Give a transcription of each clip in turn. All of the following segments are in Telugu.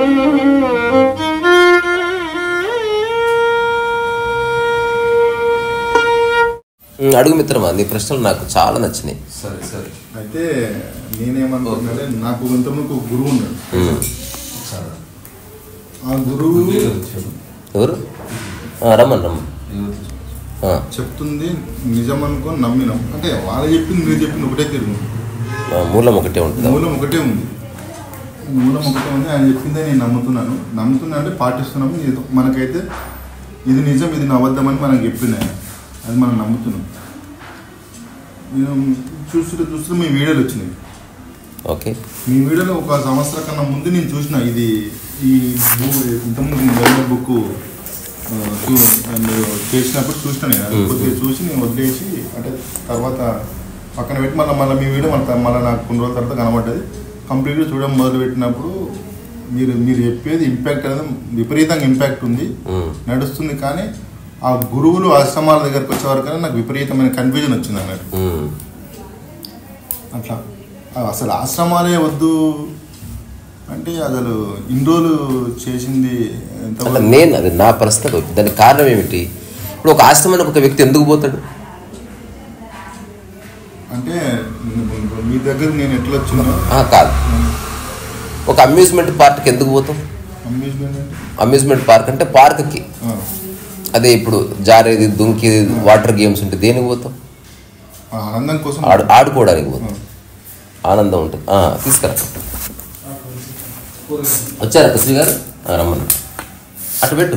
ఉమ్, అడుగు మిత్రమా నీ ప్రశ్నలు నాకు చాలా నచ్చినాయి సరే సరే అయితే నేనేమనుకుంటున్నానంటే నాకు ఇంతకుముందు ఒక గురువు ఉన్నాడు ఉమ్. సరే ఆ గురువు ఎవరు ఆ, రమ్మన్ రమ్మన్ ఆ, చెప్తుంది నిజం అనుకొని నమ్మినాం అంటే వాళ్ళు చెప్పింది మీరు చెప్పింది ఒకటే తిరుగు ఆ, మూలం ఒకటే ఉంటుంది మూలం ఒకటే ఉంది మూలం ఒకటే ఉంది ఆయన చెప్పిందే నేను నమ్ముతున్నాను నమ్ముతున్నా అంటే పాటిస్తున్నాము ఇది మనకైతే ఇది నిజం ఇది నా అబద్ధమని మనకు చెప్పింది ఆయన అది మనం నమ్ముతున్నాం నేను చూస్తుంటే చూస్తుంటే మీ వీడియోలు వచ్చినాయి ఓకే మీ వీడియోలో ఒక సంవత్సరం కన్నా ముందు నేను చూసిన ఇది ఈ బుక్ ఇంతకుముందు నేను చదివిన బుక్ ఆ, చూ- మీరు చేసినప్పుడు చూసిన నేను అది మ్మ్. కొద్దిగా చూసి నేను వదిలేసి అంటే తర్వాత పక్కన పెట్టి మళ్ళీ మళ్ళీ మీ వీడియో మళ్ళీ మళ్ళీ నాకు కొన్ని రోజుల తర్వాత కనబడ్డది కంప్లీట్గా చూడడం మొదలు పెట్టినప్పుడు మీరు మీరు చెప్పేది ఇంపాక్ట్ అనేది విపరీతంగా ఇంపాక్ట్ ఉంది ఉమ్, నడుస్తుంది కానీ ఆ గురువులు ఆశ్రమాల దగ్గరకు వచ్చే వరకు నాకు విపరీతమైన కన్ఫ్యూజన్ వచ్చింది అన్నట్టు ఉమ్. అట్లా ఆ అసలు ఆశ్రమాలే వద్దు అంటే అసలు ఇన్ని రోజులు చేసింది ఎంత అంటే నేను అది నా ప్రశ్న దానికి కారణం ఏమిటి ఇప్పుడు ఒక ఆశ్రమానికి ఒక వ్యక్తి ఎందుకు పోతాడు అంటే మీ దగ్గర నేను ఎట్లా వచ్చినా ఆ, కాదు ఒక అమ్యూజ్మెంట్ పార్క్కి ఎందుకు పోతాం అమ్యూజ్మెంట్ అంటే అమ్యూజ్మెంట్ పార్క్ అంటే పార్క్కి ఆ, అదే ఇప్పుడు జారేది దుంకేది వాటర్ గేమ్స్ ఉంటే దేనికి పోతాం ఆ ఆనందం కోసం ఆడు ఆడుకోవడానికి ఆ, పోతాం ఆనందం ఉంటుంది ఆ, తీసుకురా వచ్చారా కృష్ణ గారు ఆ, రమ్మను అటు పెట్టు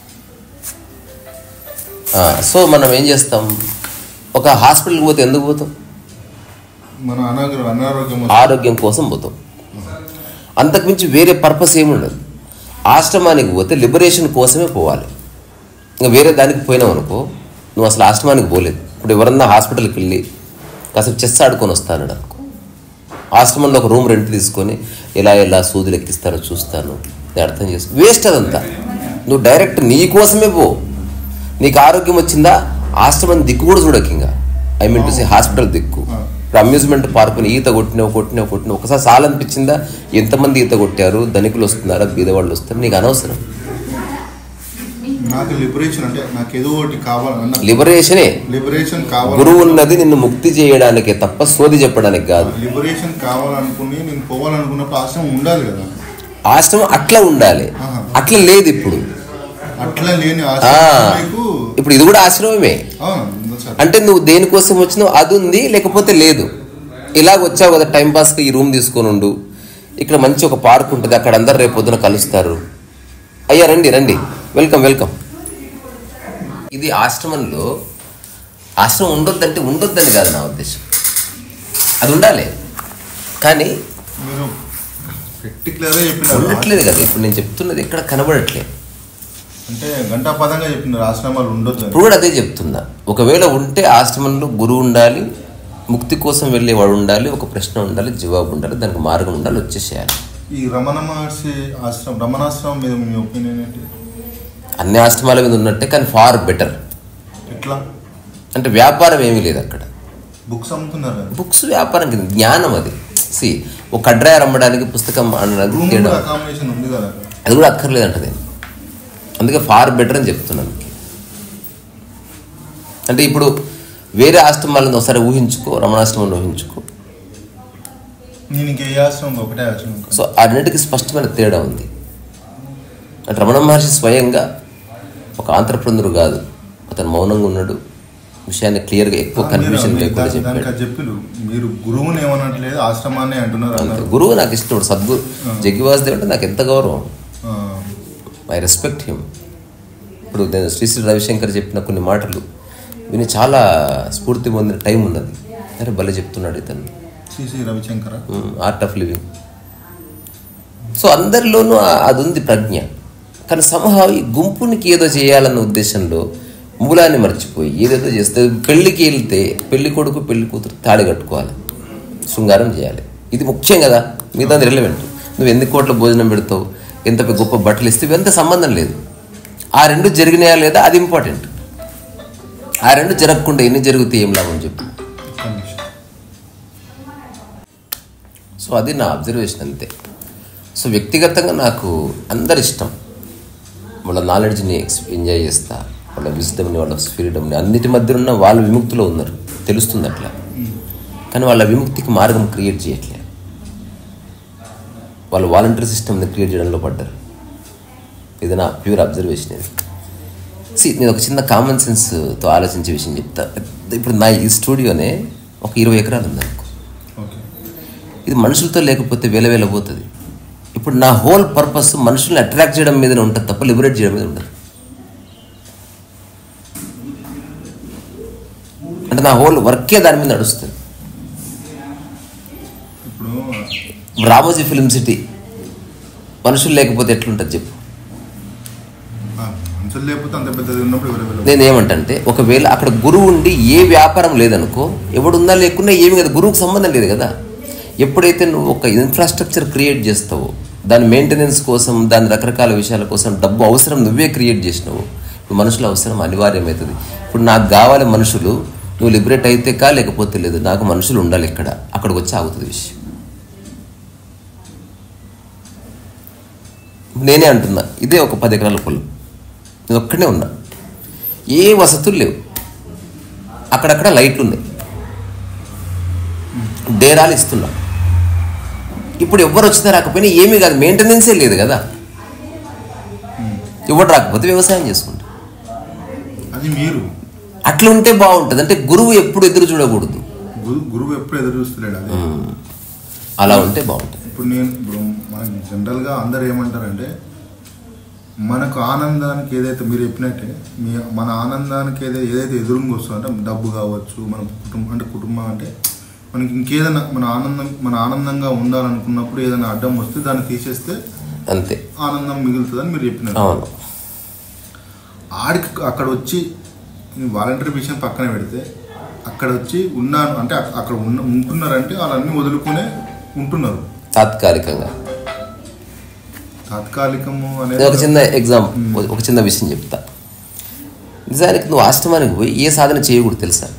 ఆ, సో మనం ఏం చేస్తాం ఒక హాస్పిటల్కి పోతే ఎందుకు పోతాం మన అనాగ అనారోగ్యం వస్తే- ఆరోగ్యం కోసం పోతాం అంతకుమించి వేరే పర్పస్ ఏమి ఉండదు ఆశ్రమానికి పోతే లిబరేషన్ కోసమే పోవాలి ఇంకా వేరే దానికి పోయినావు అనుకో నువ్వు అసలు ఆశ్రమానికి పోలేదు ఇప్పుడు ఎవరన్నా హాస్పిటల్కి వెళ్ళి కాసేపు చెస్ ఆడుకొని వస్తాను అనుకో ఆశ్రమంలో ఒక రూమ్ రెంట్ తీసుకొని ఎలా ఎలా సూదులు ఎక్కిస్తారో చూస్తాను నేను అర్థం చేసుకో వేస్ట్ అదంతా నువ్వు డైరెక్ట్ నీ కోసమే పో నీకు ఆరోగ్యం వచ్చిందా ఆశ్రమం దిక్కు కూడా చూడకు ఇంకా I mean to say hospital దిక్కు ఇప్పుడు అమ్యూజ్మెంట్ పార్కుని ఈత కొట్టినావు కొట్టినావు కొట్టినావు ఒకసారి సాల్ అనిపించిందా ఎంతమంది ఈత కొట్టారు ధనికులు వస్తున్నారా బీదవాళ్ళు వస్తారు నీకు అనవసరం నాకు లిబరేషన్ అంటే నాకు ఏదో ఒకటి కావాలన్న లిబరేషనే లిబరేషన్ కావాలి గురువు ఉన్నది నిన్ను ముక్తి చేయడానికే తప్ప సోది చెప్పడానికి కాదు లిబరేషన్ కావాలనుకుని నేను పోవాలనుకున్నప్పుడు ఆశ్రమం ఉండాలి కదా ఆశ్రమం అట్లా ఉండాలి ఆహా. అట్లా లేదు ఇప్పుడు అట్లా లేని ఆ, ఆశ్రమం మీకు ఇప్పుడు ఇది కూడా ఆశ్రమమే ఆ, ఉందా సార్ అంటే నువ్వు దేనికోసం వచ్చినావు అది ఉంది లేకపోతే లేదు ఇలాగ వచ్చావు కదా టైం పాస్కి ఈ రూమ్ తీసుకొని ఉండు ఇక్కడ మంచి ఒక పార్క్ ఉంటుంది అక్కడ అందరు రేపు పొద్దున కలుస్తారు అయ్యా రండి రండి వెల్కమ్ వెల్కమ్ ఇది ఆశ్రమంలో ఆశ్రమం ఉండొద్దంటే ఉండొద్దని కాదు నా ఉద్దేశం అది ఉండాలి కానీ మీరు పర్టికులర్గా చెప్పినారు ఉండట్లేదు కదా ఇప్పుడు నేను చెప్తున్నది ఎక్కడ కనబడట్లేదు అంటే గంటాపదంగా చెప్పినారు ఆశ్రమాలు ఉండొద్దు అని. ఇప్పుడు కూడా అదే చెప్తున్నా ఒకవేళ ఉంటే ఆశ్రమంలో గురువు ఉండాలి ముక్తి కోసం వెళ్ళేవాడు ఉండాలి ఒక ప్రశ్న ఉండాలి జవాబు ఉండాలి దానికి మార్గం ఉండాలి వచ్చేసేయాలి ఈ రమణ మహర్షి ఆశ్రమం రమణాశ్రమం మీద మీ ఒపీనియన్ ఏంటి అన్ని ఆశ్రమాల మీద ఉన్నట్టే కానీ ఫార్ బెటర్ ఎట్లా అంటే వ్యాపారం ఏమీ లేదు అక్కడ బుక్స్ అమ్ముతున్నారు కదా బుక్స్ వ్యాపారం కింద జ్ఞానం అది సి ఒక కడ్రాయర్ అమ్మడానికి పుస్తకం అన్నది రూమ్ తేడా కూడా అకామిడేషన్ ఉంది కదా అది కూడా అక్కర్లేదంటది అందుకే ఫార్ బెటర్ అని చెప్తున్నాను అంటే ఇప్పుడు వేరే ఆశ్రమాలను ఒకసారి ఊహించుకో రమణాశ్రమాన్ని ఊహించుకో నేను ఇంకే ఆశ్రమం ఒకటే ఆశ్రమం సో అన్నిటికీ స్పష్టమైన తేడా ఉంది అంటే రమణ మహర్షి స్వయంగా ఒక ఆంధ్రప్రనుడు కాదు అతను మౌనంగా ఉన్నాడు విషయాన్ని క్లియర్గా ఎక్కువ కన్ఫ్యూజన్ మీరు లేకుండా దానికి దానికి చెప్పాడు అది చెప్పిరు మీరు గురువుని ఏమనట్లేదు ఆశ్రమాన్ని అంటున్నారు అంతే అన్నారు గురువు నాకు ఇష్టం సద్గురు జగ్గివాసుదేవ్ అంటే నాకు ఎంత గౌరవం ఆ, ఐ రెస్పెక్ట్ హిమ్ ఇప్పుడు నేను శ్రీశ్రీ రవిశంకర్ చెప్పిన కొన్ని మాటలు విని చాలా స్ఫూర్తి పొందిన టైం ఉన్నది అరే భలే చెప్తున్నాడు ఇతను Sri Ravishankara art of living so అందరిలోనూ ఆ- అది ఉంది ప్రజ్ఞ కానీ సమహా ఈ గుంపునికి ఏదో చేయాలన్న ఉద్దేశంలో మూలాన్ని మర్చిపోయి ఏదేదో చేస్తే పెళ్ళికి వెళ్తే పెళ్లి కొడుకు పెళ్లి కూతురు తాళి కట్టుకోవాలి శృంగారం చేయాలి ఇది ముఖ్యం కదా మిగతా రిలవెంట్ నువ్వు ఎన్ని కోట్ల భోజనం పెడతావు ఎంత గొప్ప బట్టలు ఇస్తే ఇవంతా సంబంధం లేదు ఆ రెండు జరిగినాయా లేదా అది ఇంపార్టెంట్ ఆ రెండు జరగకుండా ఎన్ని జరుగుతాయి ఏం లాభం చెప్పు ఒక్క నిమిషం. సో అది నా అబ్జర్వేషన్ అంతే సో వ్యక్తిగతంగా నాకు అందరి ఇష్టం వాళ్ళ నాలెడ్జ్ని ఎక్స్ ఎంజాయ్ చేస్తా వాళ్ళ విజ్డమ్ని వాళ్ళ ఫ్రీడమ్ని అన్నిటి మధ్య ఉన్న వాళ్ళు విముక్తిలో ఉన్నారు తెలుస్తుంది అట్లా కానీ వాళ్ళ విముక్తికి మార్గం క్రియేట్ చేయట్లే వాళ్ళు వాలంటరీ సిస్టమ్ని క్రియేట్ చేయడంలో పడ్డారు ఇది నా ప్యూర్ అబ్జర్వేషన్ ఇది సి నేను ఒక చిన్న కామన్ సెన్స్తో ఆలోచించే విషయం చెప్తా పెద్ద- ఇప్పుడు నా ఈ స్టూడియోనే ఒక ఇరవై ఎకరాలు ఉంది అనుకో ఓకే ఇది మనుషులతో లేకపోతే వేల వేల పోతుంది ఇప్పుడు నా హోల్ పర్పస్ మనుషుల్ని అట్రాక్ట్ చేయడం మీదనే ఉంటుంది తప్ప లిబరేట్ చేయడం మీద ఉండదు అంటే నా హోల్ వర్కే దాని మీద నడుస్తుంది ఇప్పుడు ఇప్పుడు రామోజీ ఫిల్మ్ సిటీ మనుషులు లేకపోతే ఎట్లుంటుంది చెప్పు ఆ, మనుషులు లేకపోతే అంత పెద్దది ఉన్నప్పుడు ఎవరు వెళ్ళరు. నేనేమంటే ఒకవేళ అక్కడ గురువు ఉండి ఏ వ్యాపారం లేదనుకో ఎవడున్నా లేకున్నా ఏమి కదా గురువుకు సంబంధం లేదు కదా ఎప్పుడైతే నువ్వు ఒక ఇన్ఫ్రాస్ట్రక్చర్ క్రియేట్ చేస్తావో దాని మెయింటెనెన్స్ కోసం దాని రకరకాల విషయాల కోసం డబ్బు అవసరం నువ్వే క్రియేట్ చేసినావు ఇప్పుడు మనుషుల అవసరం అనివార్యమవుతుంది ఇప్పుడు నాకు కావాలి మనుషులు నువ్వు లిబరేట్ అయితే కా లేకపోతే లేదు నాకు మనుషులు ఉండాలి ఇక్కడ అక్కడికి వచ్చి ఆగుతుంది విషయం నేనే అంటున్నా ఇదే ఒక పది ఎకరాల పొలం నేను ఒక్కడే ఉన్నా ఏ వసతులు లేవు అక్కడక్కడ లైట్లు ఉన్నాయి డేరాలు ఇస్తున్నా ఇప్పుడు ఎవ్వరు వచ్చినా రాకపోయినా ఏమీ కాదు మెయింటెనెన్సే లేదు కదా ఎవరు రాకపోతే వ్యవసాయం చేసుకుంటా అది మీరు అట్లా ఉంటే బాగుంటుంది అంటే గురువు ఎప్పుడు ఎదురు చూడకూడదు గురు గురువు ఎప్పుడు ఎదురు చూస్తలేడు అది అలా ఉంటే బాగుంటుంది ఇప్పుడు నేను ఇప్పుడు మనకి జనరల్గా అందరు ఏమంటారంటే మనకు ఆనందానికి ఏదైతే మీరు చెప్పినట్టే మీ మన ఆనందానికి ఏదైతే ఏదైతే ఎదురుగా వస్తుందో అంటే డబ్బు కావచ్చు మన కుటుంబం అంటే కుటుంబం అంటే మనకి ఇంకేదైనా మన ఆనందం మన ఆనందంగా ఉండాలనుకున్నప్పుడు ఏదైనా అడ్డం వస్తే దాన్ని తీసేస్తే అంతే ఆనందం మిగులుతుందని మీరు చెప్పినారు అవును ఆడికి అక్కడ వచ్చి వాలంటరీ విషయం పక్కన పెడితే అక్కడ వచ్చి ఉన్నాను అంటే అక్- అక్కడ ఉన్న ఉంటున్నారంటే వాళ్ళన్నీ వదులుకునే ఉంటున్నారు తాత్కాలికంగా తాత్కాలికము నేను అనేది ఒక చిన్న ఎగ్జామ్ ఒక చిన్న విషయం చెప్తా నిజానికి నువ్వు ఆశ్రమానికి పోయి ఏ సాధన చేయకూడదు తెలుసా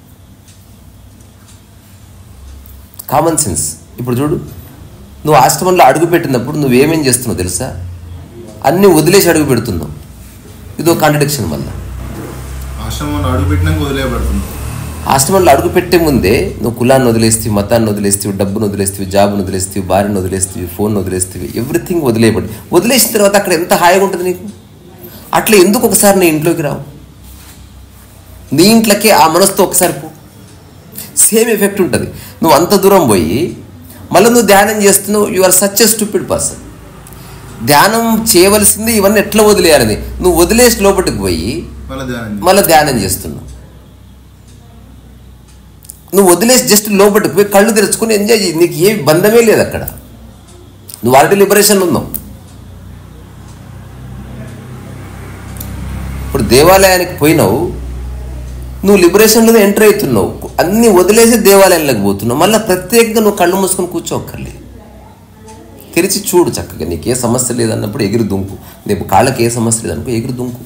కామన్ సెన్స్ ఇప్పుడు చూడు నువ్వు ఆశ్రమంలో అడుగు పెట్టినప్పుడు నువ్వేమేం చేస్తున్నావు తెలుసా అన్నీ వదిలేసి అడుగు పెడుతున్నావు ఇదో కాంట్రడిక్షన్ వల్ల ఆశ్రమంలో అడుగు పెట్టినాక వదిలేయబడుతుంది ఆశ్రమంలో అడుగు పెట్టే ముందే నువ్వు కులాన్ని వదిలేస్తేవి మతాన్ని వదిలేస్తేవి డబ్బును వదిలేస్తేవి జాబ్ను వదిలేస్తేవి భార్యను వదిలేస్తేవి ఫోన్ వదిలేస్తేవి ఎవ్రీథింగ్ వదిలేయబడి వదిలేసిన తర్వాత అక్కడ ఎంత హాయిగా ఉంటుంది నీకు అట్లా ఎందుకు ఒకసారి నీ ఇంట్లోకి రావు నీ ఇంట్లోకే ఆ మనసుతో ఒకసారి పో సేమ్ ఎఫెక్ట్ ఉంటుంది నువ్వు అంత దూరం పోయి మళ్ళీ నువ్వు ధ్యానం చేస్తున్నావు you are such a stupid person ధ్యానం చేయవలసింది ఇవన్నీ ఎట్లా వదిలేయాలని నువ్వు వదిలేసి లోపలికి పోయి మళ్ళీ ధ్యానం చేయాలి. మళ్ళీ ధ్యానం చేస్తున్నావు నువ్వు వదిలేసి జస్ట్ లోపలికి పోయి కళ్ళు తెరుచుకొని ఎంజాయ్ చేయి నీకు ఏ బంధమే లేదు అక్కడ నువ్వు ఆల్రెడీ లిబరేషన్ ఉన్నావు ఇప్పుడు దేవాలయానికి పోయినావు నువ్వు లిబరేషన్లో ఎంటర్ అవుతున్నావు అన్ని వదిలేసి దేవాలయంలోకి పోతున్నావు మళ్ళీ ప్రత్యేకంగా నువ్వు కళ్ళు మూసుకొని కూర్చోక్కర్లేదు తెరిచి చూడు చక్కగా నీకు ఏ సమస్య లేదన్నప్పుడు ఎగిరి దుంకు నీకు కాళ్ళకి ఏ సమస్య లేదనుకో ఎగిరి దుంకు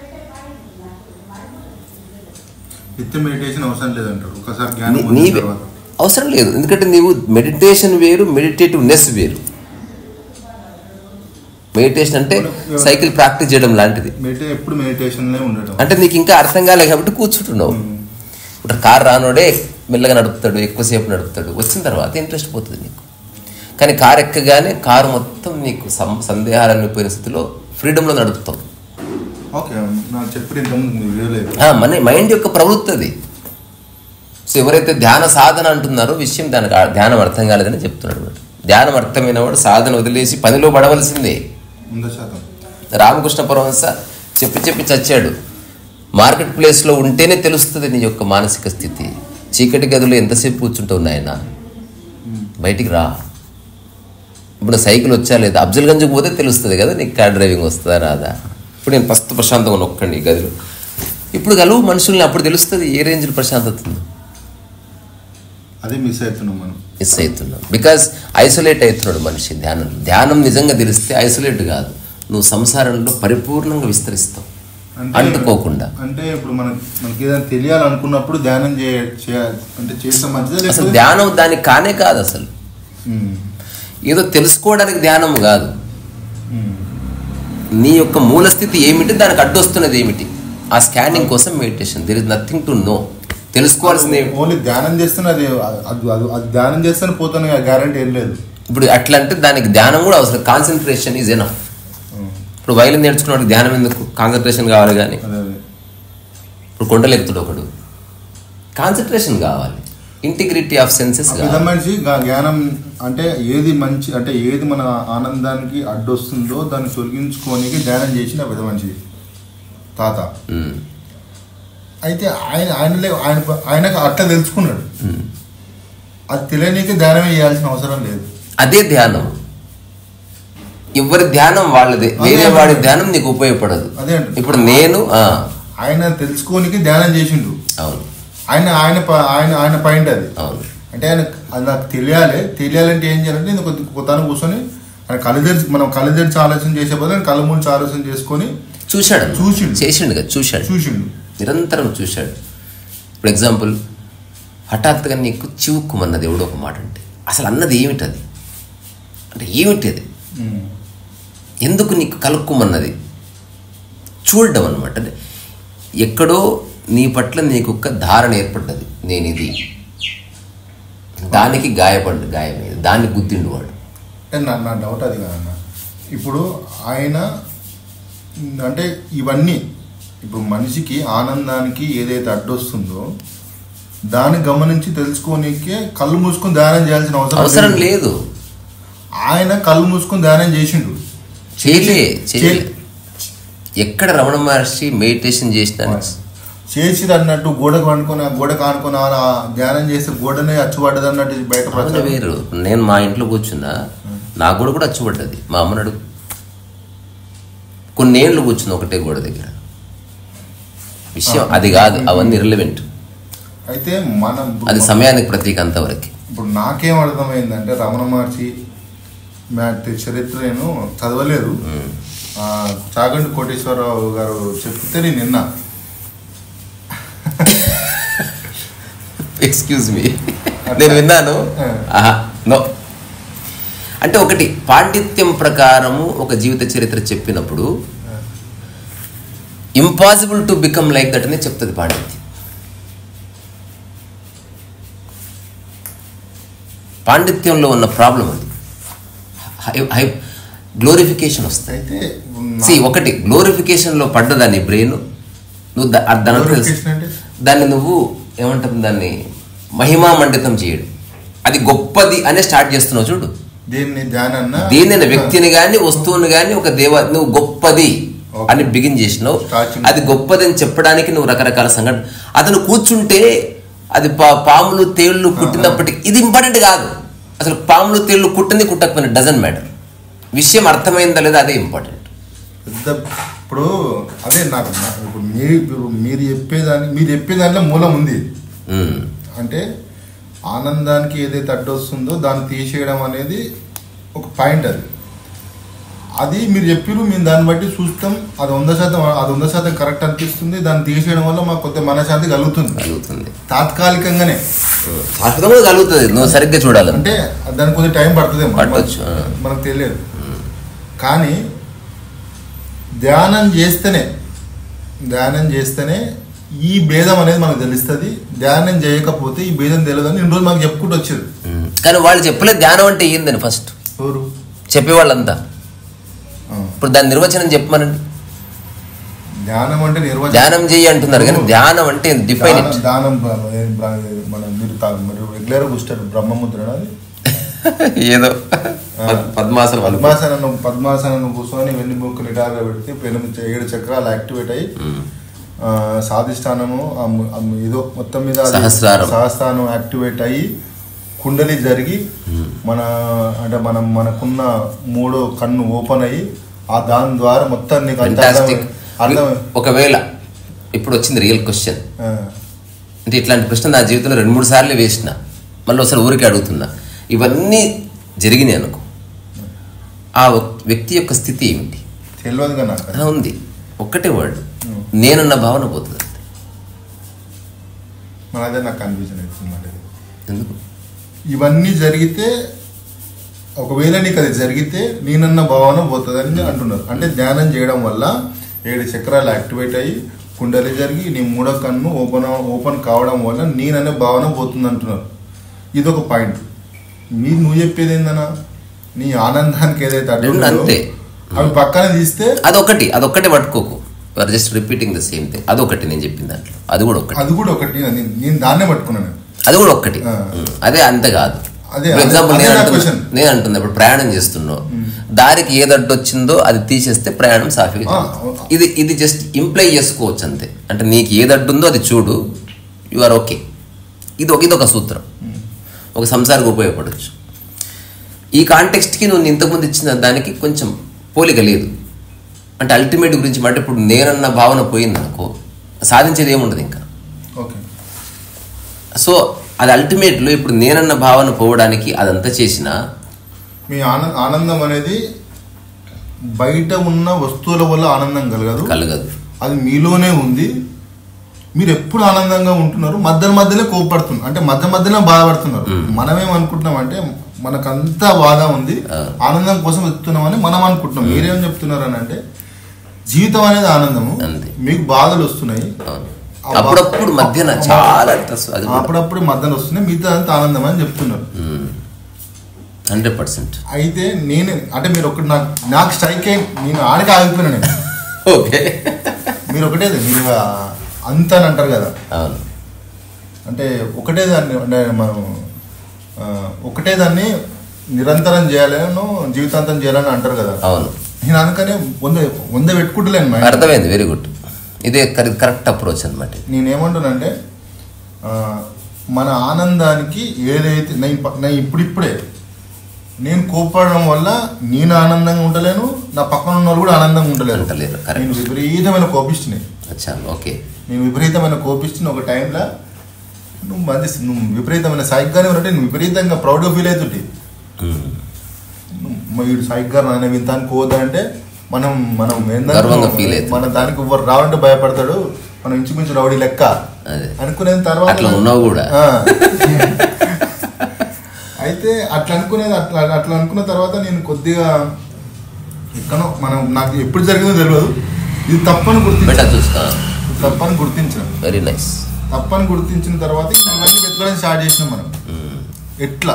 నిత్య మెడిటేషన్ అవసరం లేదంటారు ఒకసారి జ్ఞానం నీ- పొందిన నీవే తర్వాత అవసరం లేదు ఎందుకంటే నీవు మెడిటేషన్ వేరు మెడిటేటివ్నెస్ వేరు మెడిటేషన్ అంటే సైకిల్ ప్రాక్టీస్ చేయడం లాంటిది మెడిటే ఎప్పుడు మెడిటేషన్లే ఉండటం అంటే నీకు ఇంకా అర్థం కాలేదు కాబట్టి కూర్చుంటున్నావు ఇప్పుడు కార్ రానోడే మెల్లగా నడుపుతాడు ఎక్కువసేపు నడుపుతాడు వచ్చిన తర్వాత ఇంట్రెస్ట్ పోతుంది నీకు కానీ కార్ ఎక్కగానే కారు మొత్తం నీకు సం- సందేహాలన్నీ పోయిన స్థితిలో ఫ్రీడంలో నడుపుతావు ఓకే నాకు చెప్పిన ఇంతకుముందు మీరు వీడియోలో ఆ, మన మైండ్ యొక్క ప్రవృత్తి అది సో ఎవరైతే ధ్యాన సాధన అంటున్నారో విషయం దానికి ఆ- ధ్యానం అర్థం కాలేదని చెప్తున్నాడు వాడు. ధ్యానం అర్థమైన వాడు సాధన వదిలేసి పనిలో పడవలసిందే వంద శాతం రామకృష్ణ పరమహంస చెప్పి చెప్పి చచ్చాడు మార్కెట్ ప్లేస్లో ఉంటేనే తెలుస్తుంది నీ యొక్క మానసిక స్థితి చీకటి గదిలో ఎంతసేపు కూర్చుంటావు నాయన బయటికి రా ఇప్పుడు సైకిల్ వచ్చా లేదా అఫ్జల్గంజ్కి పోతే తెలుస్తుంది కదా నీకు కార్ డ్రైవింగ్ వస్తుందా రాదా ఇప్పుడు నేను ఫస్ట్ ప్రశాంతంగా ఉన్న ఒక్కండి ఈ గదిలో ఇప్పుడు కలువు మనుషుల్ని అప్పుడు తెలుస్తుంది ఏ రేంజ్లో ప్రశాంతత ఉందో అదే మిస్ అవుతున్నాం మనం మిస్ అవుతున్నాం బికాజ్ ఐసోలేట్ అవుతున్నాడు మనిషి ధ్యానం ధ్యానం నిజంగా తెలిస్తే ఐసోలేట్ కాదు నువ్వు సంసారంలో పరిపూర్ణంగా విస్తరిస్తావు అంటుకోకుండా అంటే ఇప్పుడు మనకి మనకి ఏదైనా తెలియాలనుకున్నప్పుడు ధ్యానం చేయ చేయాలి అంటే చేస్తే మంచిదా అసలు లేకపోతే ధ్యానం దానికి కానే కాదు అసలు ఉమ్. ఏదో తెలుసుకోవడానికి ధ్యానం కాదు నీ యొక్క మూల స్థితి ఏమిటి దానికి అడ్డొస్తున్నది ఏమిటి ఆ స్కానింగ్ కోసం meditation there is nothing to know తెలుసుకోవాల్సింది ఏమిటి? ఓన్లీ ధ్యానం చేస్తేనే అది అది అది- అది ధ్యానం చేస్తేనే పోతాను గ్యారంటీ ఏం లేదు ఇప్పుడు అట్లా అంటే దానికి ధ్యానం కూడా అవసరం కాన్సన్ట్రేషన్ ఈజ్ ఎనఫ్ ఇప్పుడు వైలిన్ నేర్చుకున్నవాడికి ధ్యానం ఎందుకు కాన్సన్ట్రేషన్ కావాలి కానీ అదే అదే ఇప్పుడు కొండలు ఎక్కుతాడు ఒకడు కాన్సన్ట్రేషన్ కావాలి ఇంటిగ్రిటీ ఆఫ్ సెన్సెస్ పెద్ద కావాలి మనిషి గా- జ్ఞానం అంటే ఏది మంచి అంటే ఏది మన ఆనందానికి అడ్డొస్తుందో దాన్ని తొలగించుకోనికి ధ్యానం చేసిన పెద్ద మనిషి తాత ఉమ్, అయితే ఆయన ఆయనలే ఆయన ఆయనకు అట్లా తెలుసుకున్నాడు అది తెలియనీకి ధ్యానమే చేయాల్సిన అవసరం లేదు అదే ధ్యానం ఎవరి ధ్యానం వాళ్ళదే వేరే అదే. వాడి ధ్యానం నీకు ఉపయోగపడదు అదే అంటున్నా. ఇప్పుడు నేను ఆ, ఆయన తెలుసుకోనికి ధ్యానం చేసిండు అవును ఆయన ఆయన ప- ఆయన ఆయన పాయింట్ అది అవును అంటే ఆయన అది నాకు తెలియాలి తెలియాలంటే ఏం చేయాలంటే నేను కొద్ది కొత్త కూర్చొని ఆయన కళ్ళు తెరిచి మనం కళ్ళు తెరిచి ఆలోచన చేసే బదులు ఆయన కళ్ళు మూసి ఆలోచన చేసుకొని చూశాడు చూసిండు. చేసిండు కదా చూశాడు చూసిండు నిరంతరం చూశాడు ఇప్పుడు ఎగ్జాంపుల్ హఠాత్తుగా నీకు చివుక్కుమన్నది ఎవడో ఒక మాట అంటే అసలు అన్నది ఏమిటి అది అంటే ఏమిటి అది ఉమ్. ఎందుకు నీకు కలుక్కుమన్నది చూడడం అనమాట అంటే ఎక్కడో నీ పట్ల నీకు ఒక ధారణ ఏర్పడ్డది నేను ఇది దానికి గాయపడ్డ గాయమైంది దాన్ని గుద్దిండు వాడు అంటే నా నా డౌట్ అది కాదన్న ఇప్పుడు ఆయన ఉమ్, అంటే ఇవన్నీ ఇప్పుడు మనిషికి ఆనందానికి ఏదైతే అడ్డొస్తుందో దాన్ని గమనించి తెలుసుకోనికే కళ్ళు మూసుకొని ధ్యానం చేయాల్సిన అవసరం అవసరం లేదు ఆయన కళ్ళు మూసుకొని ధ్యానం చేసిండు చేయలే చేయలే చే- ఎక్కడ రమణ మహర్షి మెడిటేషన్ చేసిన చేసిరు అన్నట్టు గోడకు అనుకుని ఆ గోడకు ఆనుకొని అలా ధ్యానం చేస్తే గోడనే అచ్చుపడ్డది అన్నట్టు బయట అవును ప్రచారం వేరు నేను మా ఇంట్లో కూర్చున్నా నా గోడ కూడా అచ్చుపడ్డది మా అమ్మని అడుగు కొన్నేళ్ళు కూర్చుంది ఒకటే గోడ దగ్గర విషయం అది కాదు అవన్నీ ఇర్లవెంట్ అయితే మనం అది సమయానికి ప్రతీక అంతవరకు ఇప్పుడు నాకేం అర్థమైందంటే రమణ మహర్షి మ్యాట్ చరిత్ర నేను చదవలేదు ఆ, చాగంటి కోటేశ్వరరావు గారు చెప్తే నేను నిన్న ఎక్స్క్యూజ్ మీ నేను విన్నాను ఆహా నో అంటే ఒకటి పాండిత్యం ప్రకారము ఒక జీవిత చరిత్ర చెప్పినప్పుడు impossible to become like that అని చెప్తుంది పాండిత్యం పాండిత్యంలో ఉన్న ప్రాబ్లం అది హై హై గ్లోరిఫికేషన్ వస్తాయి అయితే సి ఒకటి గ్లోరిఫికేషన్లో పడ్డదాన్ని బ్రెయిన్ నువ్వు దా- అది దాని తెలుసు Glorification అంటే? దాన్ని నువ్వు ఏమంటుంది దాన్ని మహిమా మండితం చేయడు అది గొప్పది అనే స్టార్ట్ చేస్తున్నావు చూడు దీన్ని ధ్యానాన్న దేనైనా వ్యక్తిని కానీ వస్తువుని కానీ ఒక దేవ నువ్వు గొప్పది Okay. అని బిగిన్ చేసినావు Starting. అది గొప్పది అని చెప్పడానికి నువ్వు రకరకాల సంఘటన అతను కూర్చుంటే అది పా- పాములు తేళ్లు కుట్టినప్పటికీ ఇది ఇంపార్టెంట్ కాదు అసలు పాములు తేళ్లు కుట్టింది కుట్టకపోయినా డజన్ మ్యాటర్ విషయం అర్థమైందా లేదా అదే ఇంపార్టెంట్ పెద్ద ఇప్పుడు అదే నాకు నాకు ఇప్పుడు మీరు ఇప్పుడు మీరు చెప్పేదాన్ని మీరు చెప్పేదాంట్లో మూలం ఉంది అంటే ఆనందానికి ఏదైతే అడ్డొస్తుందో దాన్ని తీసేయడం అనేది ఒక పాయింట్ అది అది మీరు చెప్పారు మేము దాన్ని బట్టి చూస్తాం అది వంద శాతం అది వంద శాతం కరెక్ట్ అనిపిస్తుంది దాన్ని తీసేయడం వల్ల మాకు కొత్త మనశాంతి కలుగుతుంది కలుగుతుంది తాత్కాలికంగానే శాశ్వతంగా కలుగుతుంది నువ్వు సరిగ్గా చూడాలి అంటే దానికి కొంచెం టైం పడుతుంది పట్టొచ్చు, ఆ. మనకు తెలియదు కానీ ధ్యానం చేస్తేనే ధ్యానం చేస్తేనే ఈ భేదం అనేది మనకు తెలుస్తుంది ధ్యానం చేయకపోతే ఈ భేదం తెలియదని ఇన్ని రోజులు మనకు చెప్పుకుంటూ వచ్చారు ఉమ్. కానీ వాళ్ళు చెప్పలేదు ధ్యానం అంటే ఏందని ఫస్ట్ ఎవరు చెప్పేవాళ్ళంతా ఆ. ఇప్పుడు దాని నిర్వచనం చెప్పమనండి ధ్యానం అంటే నిర్వచనం ధ్యానం చెయ్యి అంటున్నారు కానీ ధ్యానం అంటే డిఫైన్ ఇట్ దానం దానం బ- ఏ- బ- మన మీరు తా- మీరు రెగ్యులర్ కూర్చుంటారు బ్రహ్మముద్ర అది ఏదో పద్- పద్మాసనం అనుకో. పద్మాసనం పద్మాసనం కూర్చొని వెన్ను ముక్కు నిటారుగా పెడితే ఎనిమిది ఏడు చక్రాలు యాక్టివేట్ అయ్యి ఉమ్. ఆ, సాధిష్టానము ఆ ము- ఆ ము- ఏదో మొత్తం మీద అది సహస్రారం. సహస్రానం యాక్టివేట్ అయ్యి కుండలి జరిగి మన అంటే మనం మనకున్న మూడో కన్ను ఓపెన్ అయ్యి ఆ దాని ద్వారా మొత్తం నీకు అంత Fantastic. అర్థం ఒకవేళ ఇప్పుడు వచ్చింది రియల్ క్వశ్చన్ ఆ, అంటే ఇట్లాంటి ప్రశ్న నా జీవితంలో రెండు మూడు సార్లు వేసిన మళ్ళీ ఒకసారి ఊరికి అడుగుతున్నా ఇవన్నీ జరిగినాయి అనుకో ఆ వ్యక్తి యొక్క స్థితి ఏమిటి తెలియదుగా నాకు అది. ఆ, ఉంది ఒక్కటే వర్డ్ నేనన్న భావన పోతుంది అంతే. మన అదే నాకు కన్ఫ్యూజన్ అవుతుంది మాట ఇది. ఎందుకు ఇవన్నీ జరిగితే ఒకవేళ నీకు అది జరిగితే నేనన్న భావన పోతుందని అంటున్నారు అంటే ధ్యానం చేయడం వల్ల ఏడు చక్రాలు యాక్టివేట్ అయ్యి కుండలి జరిగి నీ మూడో కన్ను ఓపెన్ ఓపెన్ కావడం వల్ల నేననే భావన పోతుంది అంటున్నారు ఇది ఒక పాయింట్ మీరు నువ్వు చెప్పేది ఏందన్నా నీ ఆనందానికి ఏదైతే అడ్డు రెండు ఉందో, అంతే. అవి పక్కన తీస్తే అదొకటి అదొక్కటి పట్టుకోకు or just repeating the same thing అదొకటి నేను చెప్పిన దాంట్లో అది కూడా ఒకటి అది కూడా ఒకటి నేను నేను దాన్నే పట్టుకున్నాను అది కూడా ఒక్కటి ఆ. ఉమ్, అదే అంతే కాదు అదే, ఫర్ ఎగ్జాంపుల్ అదే నేను నా అంటున్నా question. నేను అంటున్నా ఇప్పుడు ప్రయాణం చేస్తున్నావు దారికి ఏది అడ్డు వచ్చిందో అది తీసేస్తే ప్రయాణం సాఫీగా ఆ, జరుగుతుంది. ఇది ఇది జస్ట్ ఇంప్లై చేసుకోవచ్చు అంతే అంటే నీకు ఏది అడ్డు ఉందో అది చూడు యు ఆర్ ఓకే ఇది ఒక ఇది ఒక సూత్రం ఒక సంసారికి ఉపయోగపడవచ్చు ఈ కాంటెక్స్ట్కి నువ్వు ఇంతకుముందు ఇచ్చిన దానికి కొంచెం పోలిక లేదు అంటే అల్టిమేట్ గురించి మాట ఇప్పుడు నేనన్న భావన పోయిందనుకో సాధించేది ఏముండదు ఇంకా ఓకే సో అది అల్టిమేట్లో ఇప్పుడు నేనన్న భావన పోవడానికి అదంతా చేసిన మీ ఆనంద ఆనందం అనేది బయట ఉన్న వస్తువుల వల్ల ఆనందం కలగదు కలగదు అది మీలోనే ఉంది మీరు ఎప్పుడు ఆనందంగా ఉంటున్నారు మధ్య మధ్యలో కోపడుతున్నారు అంటే మధ్య మధ్యలో బాధపడుతున్నారు మనమేం అనుకుంటున్నాం అంటే మనకంతా బాధ ఉంది ఆ. ఆనందం కోసం వెతుకుతున్నామని మనం అనుకుంటున్నాం మీరేం చెప్తున్నారు అని అంటే జీవితం అనేది ఆనందము అంతే. మీకు బాధలు వస్తున్నాయి అవును. అప్పుడప్పుడు మధ్యన చాలా తస్- అది అప్పుడప్పుడు మధ్యలో వస్తున్నాయి మిగతా అంతా ఆనందం అని చెప్తున్నారు హండ్రెడ్ పర్సెంట్ అయితే నేను అంటే మీరు ఒకటి నాకు నాకు స్ట్రైక్ అయ్యి నేను ఆడికి ఆగిపోయినా నేను ఓకే మీరు ఒకటే మీరు అంత అని అంటారు కదా అవును అంటే ఒకటే దాన్ని అంటే మనం ఆ, ఒకటే దాన్ని నిరంతరం చేయాలను జీవితాంతం చేయాలని అంటారు కదా అవును నేను అందుకనే వంద వంద పెట్టుకుంటలేను మా అర్థమైంది వెరీ గుడ్ ఇదే కరెక్ట్ అప్రోచ్ అనమాట నేనేమంటానంటే ఆ, మన ఆనందానికి ఏదైతే నేను ప- నేను ఇప్పుడిప్పుడే నేను కోపడడం వల్ల నేను ఆనందంగా ఉండలేను నా పక్కన ఉన్న వాళ్ళు కూడా ఆనందంగా ఉండలేరు అంటలేరు నేను కరెక్ట్ విపరీతమైన కోపిస్తున్నాయి అచ్చా ఓకే నేను విపరీతమైన కోపిస్తున్న ఒక టైంలో నువ్వు మంచి నువ్వు విపరీతమైన సైగ్గానే ఉన్నట్టు నువ్వు విపరీతంగా ప్రౌడ్గా ఫీల్ అవుతుంటే వీడు సైగ్గా నాన్న వింత అనుకోవద్దంటే మనం మనం ఏందంటే గర్వంగా feel అవుతాం. మన దానికి ఎవరు రావంటే భయపడతాడు మనం ఇంచుమించు రౌడీ లెక్క అదే అనుకునే తర్వాత అట్లా ఉన్నావు కూడా ఆ. అయితే అట్లా అనుకునేది అట్లా అట్లా అనుకున్న తర్వాత నేను కొద్దిగా ఎక్కడో మనం నాకు ఎప్పుడు జరిగిందో తెలియదు ఇది తప్పని గుర్తించాను బెటర్ చూస్తా తప్పని గుర్తించాను వెరీ నైస్ తప్పని గుర్తించిన తర్వాత ఇంక ఇవన్నీ వెతకడం స్టార్ట్ చేసినాం మనం ఎట్లా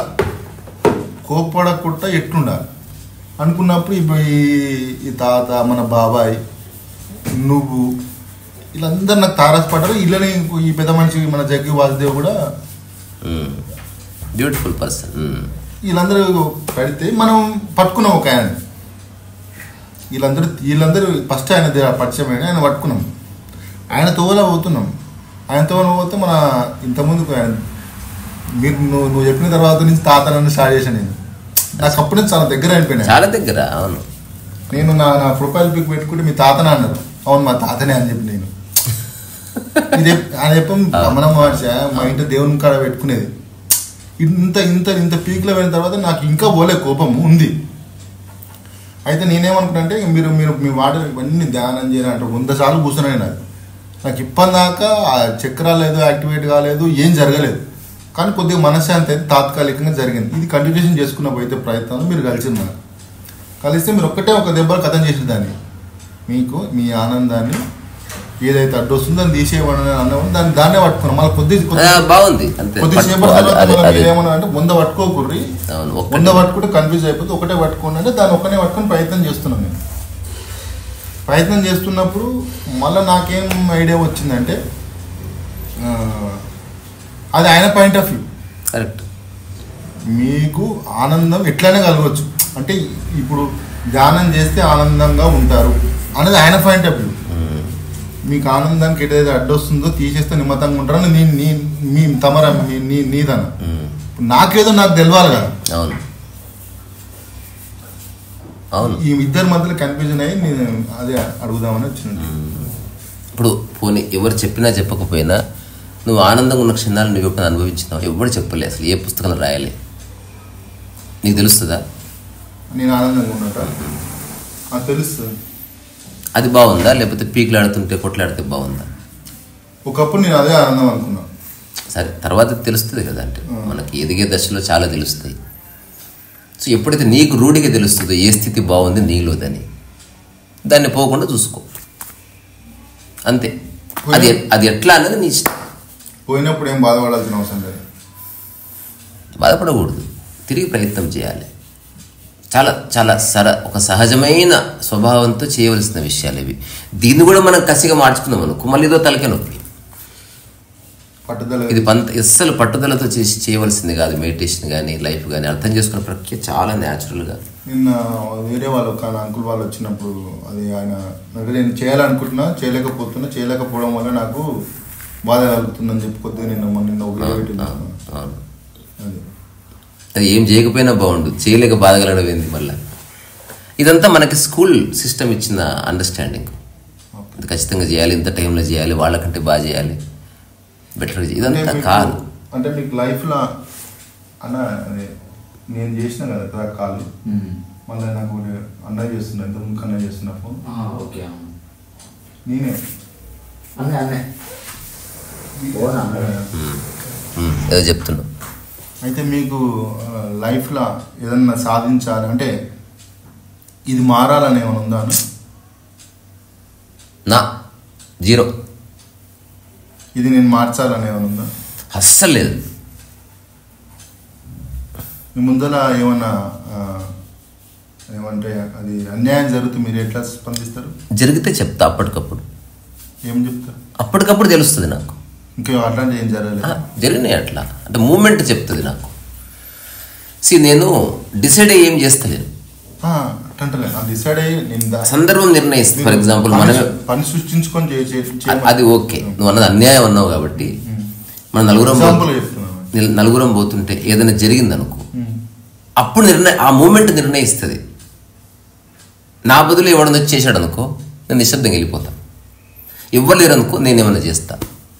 కోప్పడకుండా ఎట్లుండాలి అనుకున్నప్పుడు ఇప్పుడు ఈ ఈ తాత మన బాబాయ్ నువ్వు వీళ్ళందరూ నాకు తారసపడ్డారు ఇళ్ళని ఈ పెద్ద మనిషి మన జగ్గి వాసుదేవ్ కూడా బ్యూటిఫుల్ పర్సన్ వీళ్ళందరూ పెడితే మనం పట్టుకున్నాం ఒక ఆయన వీళ్ళందరూ వీళ్ళందరూ ఫస్ట్ ఆయన దగ్గర పరిచయం అయిన ఆయన పట్టుకున్నాం ఆయన తోలా పోతున్నాం ఆయన తోల పోతే మన ఇంతకుముందు ఆయన మీరు నువ్వు నువ్వు చెప్పిన తర్వాత నుంచి తాత నన్ను స్టార్ట్ చేశాను నేను నాకు అప్పటి నుంచి చాలా దగ్గర అయిపోయినా చాలా దగ్గర అవును నేను నా నా ప్రొఫైల్ పిక్ పెట్టుకుంటే మీ తాతనే అన్నారు అవును మా తాతనే అని చెప్పి నేను ఇది ఎప్- ఆయన చెప్పం రమణ మహర్షి మా ఇంటి దేవుని కాడ పెట్టుకునేది ఇంత ఇంత ఇంత పీక్లో వెళ్ళిన తర్వాత నాకు ఇంకా పోలే కోపం ఉంది అయితే నేనేమనుకున్నా అంటే మీరు మీరు మీ వాడు ఇవన్నీ ధ్యానం చేయాలంటే వంద సార్లు కూర్చున్నాను నాకు నాకు ఇప్పటిదాకా ఆ చక్రాలు లేదు యాక్టివేట్ కాలేదు ఏం జరగలేదు కానీ కొద్దిగా మనశ్శాంతి అయితే తాత్కాలికంగా జరిగింది ఇది కంటిన్యూషన్ చేసుకున్న పోయితే ప్రయత్నం మీరు కలిసింది నాకు కలిస్తే మీరు ఒక్కటే ఒక దెబ్బలు కథం చేసిన దాన్ని మీకు మీ ఆనందాన్ని ఏదైతే అడ్డు వస్తుందో దాన్ని తీసేయమని అన్నవాడు దాన్ని దాన్నే పట్టుకున్నాం మళ్ళీ కొద్ది ఆ, బాగుంది అంతే కొద్దిసేపు పట్టుకో. తర్వాత అదే, మనం అదే. ఏమన్నా అంటే వంద పట్టుకోకుర్రి అవును ఒక్కటి. వంద పట్టుకుంటే కన్ఫ్యూజ్ అయిపోతే ఒకటే పట్టుకోండి అంటే దాన్ని ఒక్కనే పట్టుకొని ప్రయత్నం చేస్తున్నాం నేను ప్రయత్నం చేస్తున్నప్పుడు మళ్ళీ నాకేం ఐడియా వచ్చిందంటే ఆ, అది ఆయన పాయింట్ ఆఫ్ వ్యూ కరెక్ట్ మీకు ఆనందం ఎట్లయినా కలగవచ్చు అంటే ఇప్పుడు ధ్యానం చేస్తే ఆనందంగా ఉంటారు అనేది ఆయన పాయింట్ ఆఫ్ వ్యూ మీకు ఆనందానికి ఏదైతే అడ్డొస్తుందో తీసేస్తే నిమ్మతంగా ఉంటారని నీ నీ మీ తమర మీ నీ నీదన నాకేదో నాకు తెలియాలి కదా అవును అవును ఈ ఇద్దరి మధ్యలో కన్ఫ్యూజన్ అయ్యి నేను అదే అడుగుదామని వచ్చింది ఇప్పుడు పోనీ ఎవరు చెప్పినా చెప్పకపోయినా నువ్వు ఆనందంగా ఉన్న క్షణాలు నువ్వు ఎప్పుడు అనుభవించినావు ఎవరు చెప్పలే అసలు ఏ పుస్తకంలో రాయాలి నీకు తెలుస్తుందా నేను ఆనందంగా ఉన్నట్టు అది తెలుస్తుంది అది బాగుందా లేకపోతే పీకులాడుతుంటే కొట్లాడితే బాగుందా ఒకప్పుడు నేను అదే ఆనందం అనుకున్నాను సరే తర్వాత తెలుస్తుంది కదా అంటే మనకి ఎదిగే దశలో చాలా తెలుస్తాయి సో ఎప్పుడైతే నీకు రూఢిగా తెలుస్తుందో ఏ స్థితి బాగుంది నీలోదని దాన్ని పోకుండా చూసుకో అంతే అది అది ఎట్లా అన్నది నీ ఇష్టం పోయినప్పుడు ఏం బాధపడాల్సిన అవసరం లేదు బాధపడకూడదు తిరిగి ప్రయత్నం చేయాలి చాలా చాలా సర ఒక సహజమైన స్వభావంతో చేయవలసిన విషయాలు ఇవి దీన్ని కూడా మనం కసిగా మార్చుకుందాం అనుకో మళ్ళీ ఇదో తలకే నొప్పి పట్టుదల ఇది పంత అస్సలు పట్టుదలతో చేసి చేయవలసింది కాదు మెడిటేషన్ కానీ లైఫ్ కానీ అర్థం చేసుకున్న ప్రక్రియ చాలా న్యాచురల్గా నిన్న వేరే వాళ్ళు ఒక అంకుల్ వాళ్ళు వచ్చినప్పుడు అది ఆయన అంటే నేను చేయాలనుకుంటున్నా చేయలేకపోతున్నా చేయలేకపోవడం వల్ల నాకు బాధ కలుగుతుందని చెప్పి కొద్దిగా నిన్న మొన్న నిన్న ఒక వీడియో పెట్టినాను. అవును అది అది ఏం చేయకపోయినా బాగుండు చేయలేక బాధగలడం ఏంది మళ్ళీ ఇదంతా మనకి స్కూల్ సిస్టమ్ ఇచ్చిన అండర్స్టాండింగ్ ఇది ఖచ్చితంగా చేయాలి ఇంత టైంలో చేయాలి వాళ్ళకంటే బాగా చేయాలి బెటర్ అంటే ఇదంతా మీకు- కాదు అంటే మీకు లైఫ్లో అన్న అదే నేను చేసిన కదా కదా కాలు మళ్ళీ నాకు ఒకటి అన్న చేస్తున్నా ఇంత ముందు అన్న చేస్తున్నా ఫోన్ ఓకే అవును నేనే అన్నే అన్నే ఓనా అన్న? ఉమ్, ఏదో చెప్తున్నావు అయితే మీకు ఆ, లైఫ్లో ఏదన్నా సాధించాలి అంటే ఇది మారాలని ఏమైనా ఉందా అన్న? నా జీరో ఇది నేను మార్చాలని ఏమైనా ఉందా అస్సలు లేదు మీ ముందర ఏమన్నా ఆ, ఏమంటే అది అన్యాయం జరిగితే మీరు ఎట్లా స్పందిస్తారు జరిగితే చెప్తా అప్పటికప్పుడు ఏం చెప్తారు అప్పటికప్పుడు తెలుస్తుంది నాకు ఇంకా అట్లాంటి ఏం ఆ, జరగలేదు జరిగినాయి అట్లా అంటే మూమెంట్ చెప్తుంది నాకు సి నేను డిసైడ్ అయ్యి ఏం చేస్తలేను ఆ, అట్లంటలే అది డిసైడ్ అయ్యి నేను దా- సందర్భం నిర్ణయిస్తుంది ఫర్ మీరు ఎగ్జాంపుల్ పని- మనమే పని సృష్టించుకొని చే- చే- అ- చేయమని- అది ఓకే నువ్వు అన్నది అన్యాయం అన్నావు కాబట్టి మన నలుగురం ఎగ్జాంపుల్ పో- చెప్తున్నాను నిల్- నలుగురం పోతుంటే ఏదైనా జరిగింది అనుకో ఉమ్. అప్పుడు నిర్ణయ ఆ మూమెంట్ నిర్ణయిస్తుంది నా బదులు ఎవడన్నా వచ్చి చేశాడు అనుకో నేను నిశ్శబ్దంగా వెళ్ళిపోతా ఇవ్వలేరు అనుకో నేను ఏమైనా చేస్తా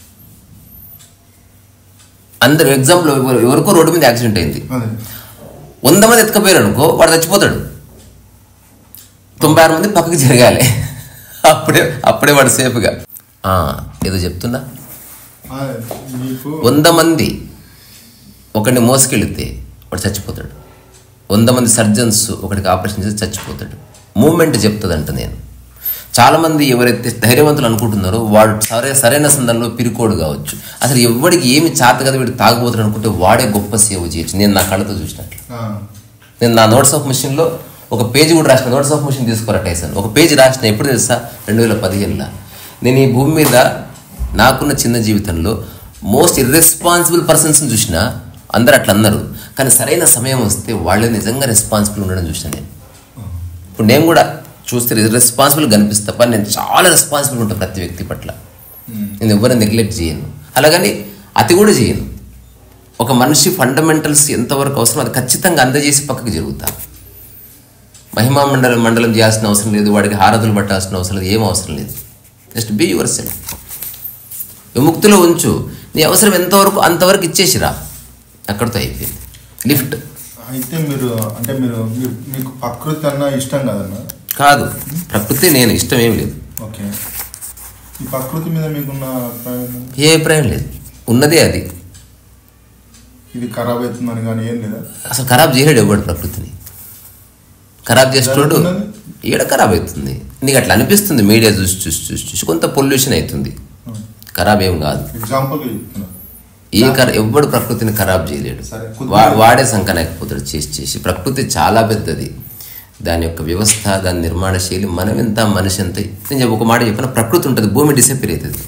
అందరు ఎగ్జాంపుల్ ఎవరు- ఎవరికో రోడ్డు మీద యాక్సిడెంట్ అయింది అదే వంద మంది ఎత్తుకపోయారు అనుకో వాడు చచ్చిపోతాడు తొంభై ఆరు మంది పక్కకి జరగాలి అప్పుడే అప్పుడే వాడు సేఫ్గా ఆ, ఏదో చెప్తున్నా ఆ, మీకు వంద మంది ఒకడిని మోసుకెళితే వాడు చచ్చిపోతాడు వంద మంది సర్జన్స్ ఒకటికి ఆపరేషన్ చేసి చచ్చిపోతాడు మూమెంట్ చెప్తుందంట నేను చాలామంది ఎవరైతే ధైర్యవంతులు అనుకుంటున్నారో వాడు సరే సరైన సందర్భంలో పిరికోడు కావచ్చు అసలు ఎవడికి ఏమి చేత కదా వీడు తాగబోతాడు అనుకుంటే వాడే గొప్ప సేవ చేయొచ్చు నేను నా కళ్ళతో చూసినట్లు ఆ, నేను నా నోట్స్ ఆఫ్ మిషన్లో ఒక పేజీ కూడా రాసిన నోట్స్ ఆఫ్ మిషన్ తీసుకోరా టైసన్ ఒక పేజీ రాసిన ఎప్పుడు తెలుసా రెండు వేల పదిహేనులో నేను ఈ భూమి మీద నాకున్న చిన్న జీవితంలో మోస్ట్ ఇర్రెస్పాన్సిబుల్ పర్సన్స్ని చూసిన అందరు అట్లా అన్నారు కానీ సరైన సమయం వస్తే వాళ్ళే నిజంగా రెస్పాన్సిబుల్ ఉండడం చూసిన నేను ఇప్పుడు నేను కూడా చూస్తే రెస్పాన్సిబుల్ కనిపిస్తా తప్ప నేను చాలా రెస్పాన్సిబుల్ ఉంటాను ప్రతి వ్యక్తి పట్ల నేను ఎవరిని నెగ్లెక్ట్ చేయను అలాగని అతి కూడా చేయను ఒక మనిషి ఫండమెంటల్స్ ఎంతవరకు అవసరం అది ఖచ్చితంగా అందజేసి పక్కకి జరుగుతా మహిమా మండలం మండలం చేయాల్సిన అవసరం లేదు వాడికి హారతులు పట్టాల్సిన అవసరం లేదు ఏం అవసరం లేదు జస్ట్ బీ యువర్ సెల్ఫ్ విముక్తిలో ఉంచు నీ అవసరం ఎంతవరకు అంతవరకు ఇచ్చేసిరా అక్కడితో అయిపోయింది లిఫ్ట్ అయితే మీరు అంటే మీరు మీరు- మీకు ప్రకృతి అన్న ఇష్టం కదన్న కాదు ప్రకృతి నేను ఇష్టం ఏం లేదు ఓకే ఈ ప్రకృతి మీద మీకున్న అభిప్రాయం ఏంటి? ఏ అభిప్రాయం లేదు ఉన్నదే అది ఇది ఖరాబ్ అవుతుందని కానీ ఏం లేదా అసలు ఖరాబ్ చేయలేడు ఎవడు ప్రకృతిని ఖరాబ్ చేసేటోడు జరుగుతున్నది? ఈడ ఖరాబ్ అవుతుంది నీకు అట్లా అనిపిస్తుంది మీడియా చూసి చూసి చూసి చూసి కొంత పొల్యూషన్ అవుతుంది ఖరాబ్ ఏం కాదు ఎగ్జాంపుల్ చెప్తున్నా ఏ కర ఎవ్వడు ప్రకృతిని ఖరాబ్ చేయలేడు సరే, కొద్దిగా- వా- వాడే సంకనాకపోతాడు చేసి చేసి ప్రకృతి చాలా పెద్దది దాని యొక్క వ్యవస్థ దాని నిర్మాణ శైలి మనం ఎంత మనిషి ఎంత నేను చెప్ప ఒక మాట చెప్పిన ప్రకృతి ఉంటుంది భూమి డిసపియర్ అవుతుంది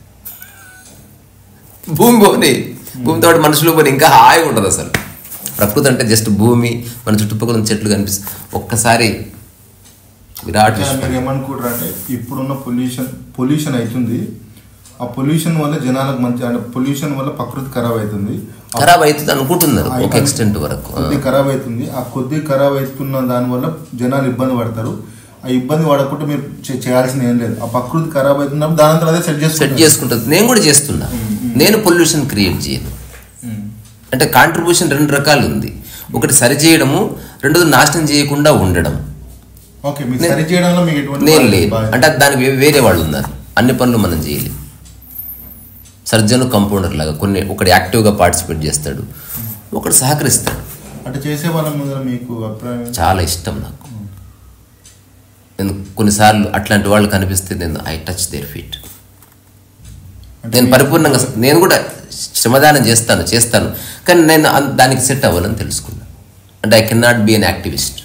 భూమి పోని భూమితో పాటు మనుషులు పోని ఇంకా హాయిగా ఉంటుంది అసలు ప్రకృతి అంటే జస్ట్ భూమి మన చుట్టుపక్కల ఉన్న చెట్లు కనిపిస్తుంది ఒక్కసారి విరాట్ ఇంకా విశ్వం. మీరు ఏమనుకుంటారు అంటే ఇప్పుడున్న పొల్యూషన్ పొల్యూషన్ అవుతుంది ఆ పొల్యూషన్ వల్ల జనాలకు మంచి అంటే పొల్యూషన్ వల్ల ప్రకృతి ఖరాబ్ అవుతుంది ఆ ఖరాబ్ అవుతుంది అనుకుంటున్నారు ఒక అయితే ఎక్స్టెంట్ వరకు కొద్ది ఖరాబ్ అవుతుంది ఆ కొద్ది ఖరాబ్ అవుతున్న దాని వల్ల జనాలు ఇబ్బంది పడతారు ఆ ఇబ్బంది పడకుండా మీరు చే- చేయాల్సిన ఏం లేదు ఆ ప్రకృతి ఖరాబ్ అవుతున్నప్పుడు దాని అంతా అదే సెట్ సెట్ చేసుకుంటారు చేసుకుంటుంది నేను కూడా చేస్తున్నా నేను పొల్యూషన్ క్రియేట్ చేయను ఉమ్. అంటే కాంట్రిబ్యూషన్ రెండు రకాలు ఉంది ఒకటి సరి చేయడము రెండోది నాశనం చేయకుండా ఉండడం ఓకే మీకు సరి చేయడంలో మీకు ఎటువంటి నేను బాధ్యత- లేదు బాధ్యత- అంటే దానికి వే- వేరే వాళ్ళు ఉన్నారు అన్ని పనులు మనం చేయలేం సర్జన్ కంపౌండర్ లాగా కొన్ని ఒకటి యాక్టివ్గా పార్టిసిపేట్ చేస్తాడు ఒకడు సహకరిస్తాడు అంటే చేసే వాళ్ళ ముందర మీకు అభిప్రాయం ఏంటి? చాలా ఇష్టం నాకు నేను కొన్నిసార్లు అట్లాంటి వాళ్ళు కనిపిస్తే నేను ఐ టచ్ దేర్ ఫీట్ అంటే నేను మీ- పరిపూర్ణంగా నేను కూడా శ్రమదానం చేస్తాను చేస్తాను కానీ నేను అన్- దానికి సెట్ అవ్వాలని తెలుసుకున్నాను అంటే I can not be an activist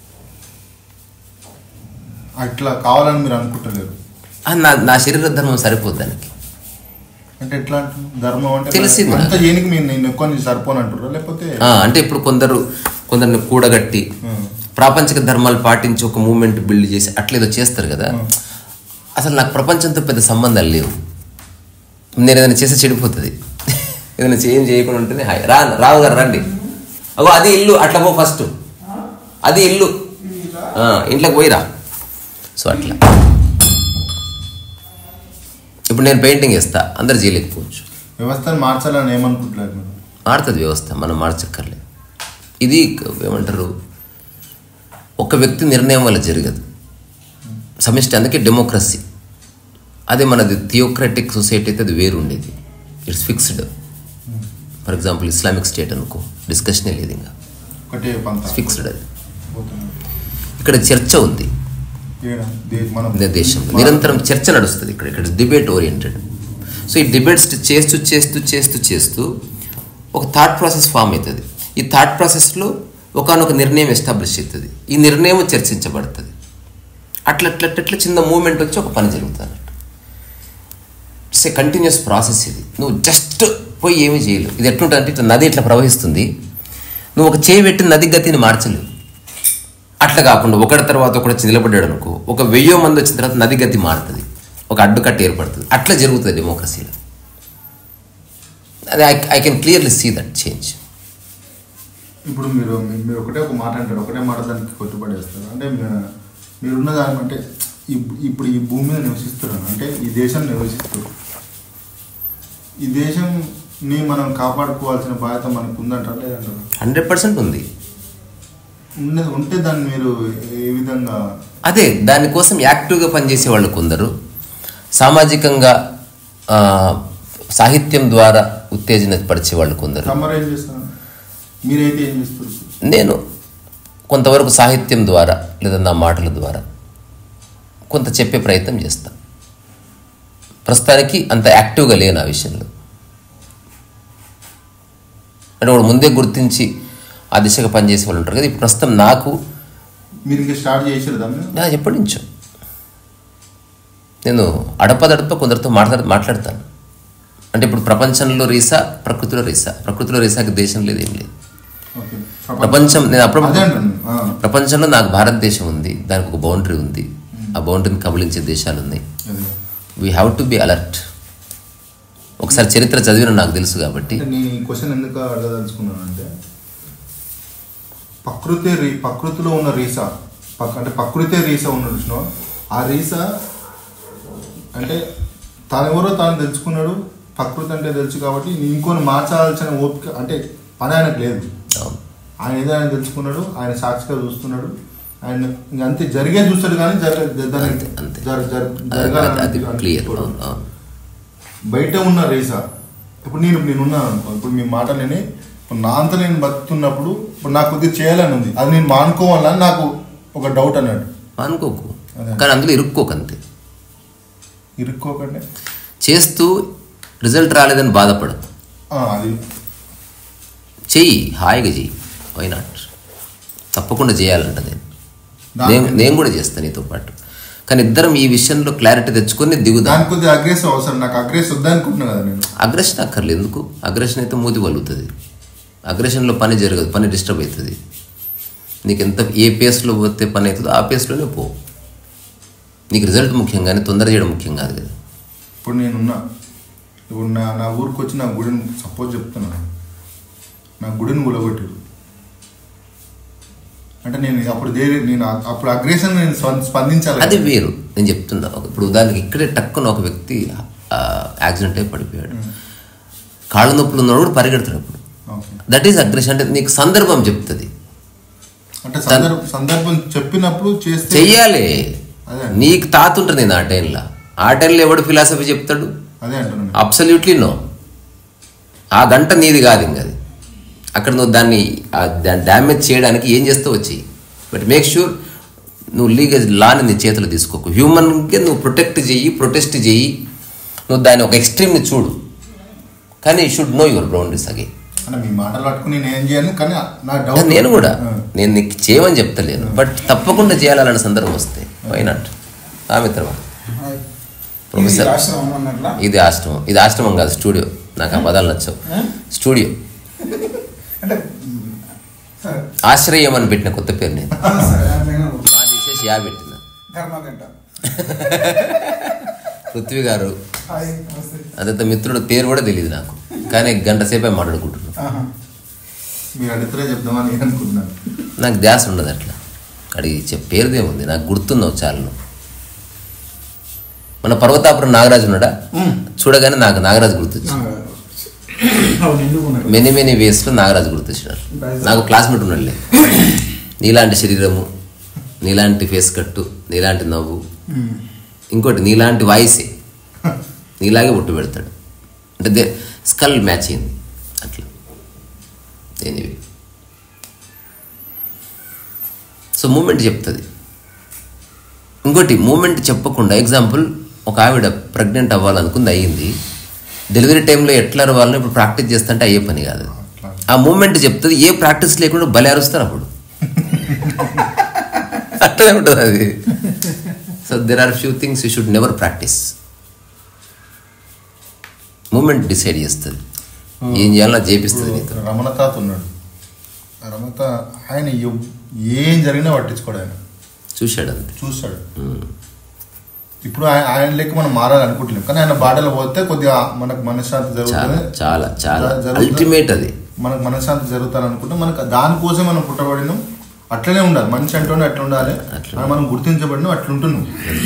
అట్లా కావాలని మీరు అనుకుంటలేరు నా నా శరీర ధర్మం సరిపోదు దానికి అంటే ఎట్లా అంటున్నారు? ధర్మం అంటే తెలిసింది అంత నాకు. చేయనికి మీరు నేను ఎక్కువ నేను సరిపోను అంటారా లేకపోతే ఆ, అంటే ఇప్పుడు కొందరు కొందరిని కూడగట్టి ఉం. ప్రాపంచిక ధర్మాలు పాటించి ఒక మూమెంట్ బిల్డ్ చేసి అట్లేదో చేస్తారు కదా ఉం. అసలు నాకు ప్రపంచంతో పెద్ద సంబంధాలు లేవు నేను ఏదైనా చేస్తే చెడిపోతుంది ఏదైనా చేంజ్ చేయకుండా ఉంటేనే హాయ్ రా రావు గారు రండి అగో అది ఇల్లు అట్లా పో ఫస్ట్ అది ఇల్లు ఆ, ఇంట్లోకి పోయిరా సో అట్లా ఇప్పుడు నేను పెయింటింగ్ వేస్తా అందరు చేయలేకపోవచ్చు వ్యవస్థను మార్చాలని ఏమనుకుంటున్నారు మీరు మారుతుంది వ్యవస్థ మనం మార్చక్కర్లేదు ఇది ఏమంటారు ఒక వ్యక్తి నిర్ణయం వల్ల జరగదు సమిష్టి అందుకే డెమోక్రసీ అదే మనది థియోక్రటిక్ సొసైటీ అయితే అది వేరు ఉండేది it's fixed for example Islamic state అనుకో డిస్కషనే లేదు ఇంకా ఒకటే పంత ఫిక్స్డ్ అది పోతుంది. ఇక్కడ చర్చ ఉంది ఏడ? దే- మనం ఇదే దేశంలో నిరంతరం చర్చ నడుస్తుంది ఇక్కడ ఇక్కడ డిబేట్ ఓరియంటెడ్ సో ఈ డిబేట్స్ చేస్తూ చేస్తూ చేస్తూ చేస్తూ ఒక థాట్ ప్రాసెస్ ఫామ్ అవుతుంది ఈ థాట్ ప్రాసెస్లో ఒకనొక నిర్ణయం ఎస్టాబ్లిష్ అవుతుంది ఈ నిర్ణయం చర్చించబడుతుంది అట్లా అట్లా అట్లా అట్లా చిన్న మూమెంట్ వచ్చి ఒక పని జరుగుతుంది అన్నట్టు ఇట్స్ ఏ కంటిన్యూస్ ప్రాసెస్ ఇది నువ్వు జస్ట్ పోయి ఏమీ చేయలేవు ఇది ఎట్లుంటుంది అంటే ఇట్లా నది ఇట్లా ప్రవహిస్తుంది నువ్వు ఒక చేయి పెట్టి నది గతిని మార్చలేవు అట్లా కాకుండా ఒకటి తర్వాత ఒకటి వచ్చి నిలబడ్డాడు అనుకో ఒక వెయ్యో మంది వచ్చిన తర్వాత నది గతి మారుతుంది ఒక అడ్డుకట్ట ఏర్పడుతుంది అట్లా జరుగుతుంది డెమోక్రసీలో అది I I can clearly see that change ఇప్పుడు మీరు మీ- మీరు ఒకటే ఒక మాట అంటారు ఒకటే మాట దానికి కొట్టుబడేస్తారు అంటే మీ- మీరున్న దాని అంటే ఇప్- ఇప్పుడు ఈ భూమి మీద నివసిస్తున్నారు అంటే ఈ దేశం నివసిస్తారు ఈ దేశంని మనం కాపాడుకోవాల్సిన బాధ్యత మనకు ఉందంటారా లేదంటారా హండ్రెడ్ పర్సెంట్ ఉంది ఉన్నది ఉంటే దాన్ని మీరు ఏ విధంగా అదే దానికోసం యాక్టివ్గా పనిచేసే వాళ్ళు కొందరు సామాజికంగా ఆ, సాహిత్యం ద్వారా ఉత్తేజన పరిచే వాళ్ళు కొందరు సమ్మర్ ఏం చేస్తారు మీరైతే ఏం చేస్తారు నేను కొంతవరకు సాహిత్యం ద్వారా లేదా నా మాటల ద్వారా కొంత చెప్పే ప్రయత్నం చేస్తా ప్రస్తుతానికి అంత యాక్టివ్గా లేను ఆ విషయంలో అంటే వాడు ముందే గుర్తించి ఆ దిశగా పనిచేసే వాళ్ళు ఉంటారు కదా ఇప్పుడు ప్రస్తుతం నాకు మీరు ఇంకా స్టార్ట్ చేసారు దాన్ని నా ఎప్పటి నుంచో నేను అడపదడప కొందరితో మాట్లాడ మాట్లాడతాను అంటే ఇప్పుడు ప్రపంచంలో రీసా ప్రకృతిలో రీసా ప్రకృతిలో రీసాకి దేశం లేదు ఏం లేదు ఓకే ప్రపంచం నేను అప్పుడు అదే అంటాను ఆ. ప్రపంచంలో నాకు భారతదేశం ఉంది దానికి ఒక బౌండరీ ఉంది ఆ బౌండరీని కబలించే దేశాలు ఉన్నాయి అదే we have to be alert ఒకసారి చరిత్ర చదివిన నాకు తెలుసు కాబట్టి అంటే నేను ఈ క్వశ్చన్ ఎందుకు అడగదలుచుకున్నాను అంటే ప్రకృతి రీ ప్రకృతిలో ఉన్న రీసా పక్ అంటే ప్రకృతే రీసా ఉన్న చూసినావా ఆ రీసా అంటే తాను ఎవరో తాను తెలుసుకున్నాడు ప్రకృతి అంటే తెలుసు కాబట్టి ఇంకొని మార్చాల్సిన ఓపిక అంటే పని ఆయనకు లేదు అవును. ఆయన ఏదో ఆయన తెలుసుకున్నాడు ఆయన సాక్షిగా చూస్తున్నాడు ఆయన ఇంక అంతే జరిగే చూస్తాడు కానీ జరగ దానికి అంతే, అంతే. జర- జర- అది- జరగాలని అది క్లియర్ అనుకోడు. అవును అవును బయట ఉన్న రేసా ఇప్పుడు నేను నేను ఉన్నాను అనుకో ఇప్పుడు మీ మాటలేని ఇప్పుడు నా అంతా నేను బతుకుతున్నప్పుడు ఇప్పుడు నాకు కొద్దిగా చేయాలని ఉంది అది నేను మానుకోవాలని నాకు ఒక డౌట్ అన్నాడు అనుకోకు అదే. కానీ అందులో ఇరుక్కోకంతే ఇరుక్కోకండి చేస్తూ రిజల్ట్ రాలేదని బాధపడదు ఆ, అది చెయ్యి హాయిగా చెయ్యి వై నాట్ తప్పకుండా చేయాలంట నేను దాని- నేను నేను కూడా చేస్తాను నీతో పాటు కానీ ఇద్దరం ఈ విషయంలో క్లారిటీ తెచ్చుకొని దిగుదాం దానికి కొద్దిగా అగ్రెసివ్ అవసరం నాకు అగ్రెసివ్ వద్దనుకుంటున్నా కదా నేను అగ్రెషన్ అక్కర్లేదు ఎందుకు అగ్రెషన్ అయితే మూతి వలుగుతుంది అగ్రెషన్లో పని జరగదు పని డిస్టర్బ్ అవుతుంది నీకు ఎంత ఏ పేస్లో పోతే పని అవుతుందో ఆ పేస్లోనే పో నీకు రిజల్ట్ ముఖ్యం కానీ తొందర చేయడం ముఖ్యం కాదు కదా ఇప్పుడు నేనున్నా ఇప్పుడు నా నా ఊరికి వచ్చి నా గుడిని సపోజ్ చెప్తున్నాను నా గుడిని గులగొట్టారు అంటే నేను అప్పుడు దే- నేను ఆ- అప్పుడు అగ్రెషన్ నేను స్పం- స్పందించాలి అది కదా. వేరు నేను చెప్తున్నా ఒక- ఇప్పుడు ఉదాహరణకి ఇక్కడే టక్కున ఒక వ్యక్తి యాక్సిడెంట్ అయి పడిపోయాడు కాళ్ళు నొప్పులు ఉన్నవాడు కూడా పరిగెడతాడు అప్పుడు ఓకే. దట్ ఈస్ అగ్రెషన్ అంటే నీకు సందర్భం చెప్తుంది అంటే సందర్భం సందర్భం చెప్పినప్పుడు చేస్తే చెయ్యాలి అదే. నీకు తాత ఉంటుంది ఆ టైంలో ఆ టైంలో ఎవడు ఫిలాసఫీ చెప్తాడు అదే అంటున్నాను అబ్సల్యూట్లీ నో ఆ గంట నీది కాదు ఇంక అది అక్కడ నువ్వు దాన్ని ఆ దాన్ని డ్యామేజ్ చేయడానికి ఏం చేస్తావు వచ్చి బట్ మేక్ షూర్ నువ్వు లీగల్ లాని నీ చేతులు తీసుకోకు హ్యూమన్కి నువ్వు ప్రొటెక్ట్ చెయ్యి ప్రొటెస్ట్ చెయ్యి నువ్వు దాని ఒక ఎక్స్ట్రీమ్ని చూడు కానీ you should know your boundaries again అంటే మీ మాటలు పట్టుకుని నేను ఏం చేయను కానీ నా డౌట్ నేను కూడా నేను నీకు చేయమని చెప్తలేదు బట్ తప్పకుండా చేయాలన్న సందర్భం వస్తే వై నాట్ ఆ మిత్రమా ప్రొఫెసర్ ఆశ్రమం అన్నట్లా ఇది ఆశ్రమం ఇది ఆశ్రమం కాదు స్టూడియో నాకు ఆ పదాలు నచ్చవు స్టూడియో అంటే సరే ఆశ్రయం అని పెట్టిన కొత్త పేరు నేను ఆ, సరే అట్లయినా ఓకే. మా తీసేసి యా పెట్టిన ధర్మగంట పృథ్వీ గారు హాయ్ నమస్తే అదంత మిత్రుడు పేరు కూడా తెలియదు నాకు కానీ గంట సేపే మాట్లాడుకుంటున్నాను ఆహా. మీరు అడిగితే చెప్దామని నేను అనుకుంటున్నాను నాకు ధ్యాస ఉండదు అట్లా అడిగి చెప్పే పేరుదేముంది నాకు గుర్తున్నావు చాలు మన పర్వతాపురం నాగరాజు ఉన్నాడా చూడగానే నాకు నాగరాజు గుర్తొచ్చింది అవును ఎందుకు ఉన్నారు మెనీ మెనీ వేస్లో నాగరాజు గుర్తొచ్చినారు నాకు క్లాస్మేట్ ఉన్నాడులే నీలాంటి శరీరము నీలాంటి ఫేస్ కట్టు నీలాంటి నవ్వు ఇంకోటి నీలాంటి వాయిసే నీలాగే ఒట్టు పెడతాడు అంటే దే స్కల్ మ్యాచ్ అయింది అట్లా ఎనీవే సో మూమెంట్ చెప్తుంది ఇంకోటి మూమెంట్ చెప్పకుండా ఎగ్జాంపుల్ ఒక ఆవిడ ప్రెగ్నెంట్ అవ్వాలనుకుంది అయ్యింది డెలివరీ టైంలో ఎట్లా అవ్వాలని ఇప్పుడు ప్రాక్టీస్ చేస్తుంటే అయ్యే పని కాదు ఆ మూమెంట్ చెప్తుంది ఏ ప్రాక్టీస్ లేకుండా బలి అరుస్తారు అప్పుడు అట్లనే ఉంటుంది అది so there are few things you should never practice moment decide చేస్తుంది ఏం చేయాలో అది చేపిస్తుంది నీతో రమణ తాత ఉన్నాడు ఆ రమణ తా ఆయన ఎవ్- ఏం జరిగినా పట్టించుకోడు ఆయన చూశాడు అంతే చూస్తాడు ఇప్పుడు ఆయన ఆయన లెక్క మనం మారాలనుకుంటున్నాం కానీ ఆయన బాటలో పోతే కొద్దిగా మనకు మనశ్శాంతి చాలా జరుగుతుంది చాలా చాలా జరుగుతుంది. అల్టిమేట్ అది మనకు మనశ్శాంతి జరుగుతాను అనుకుంటే మనకు దానికోసం మనం పుట్టబడినాం అట్లనే ఉండాలి మనిషి అంటూనే అట్లా ఉండాలి అట్లా. అని మనం గుర్తించబడినాం అట్లుంటున్నాం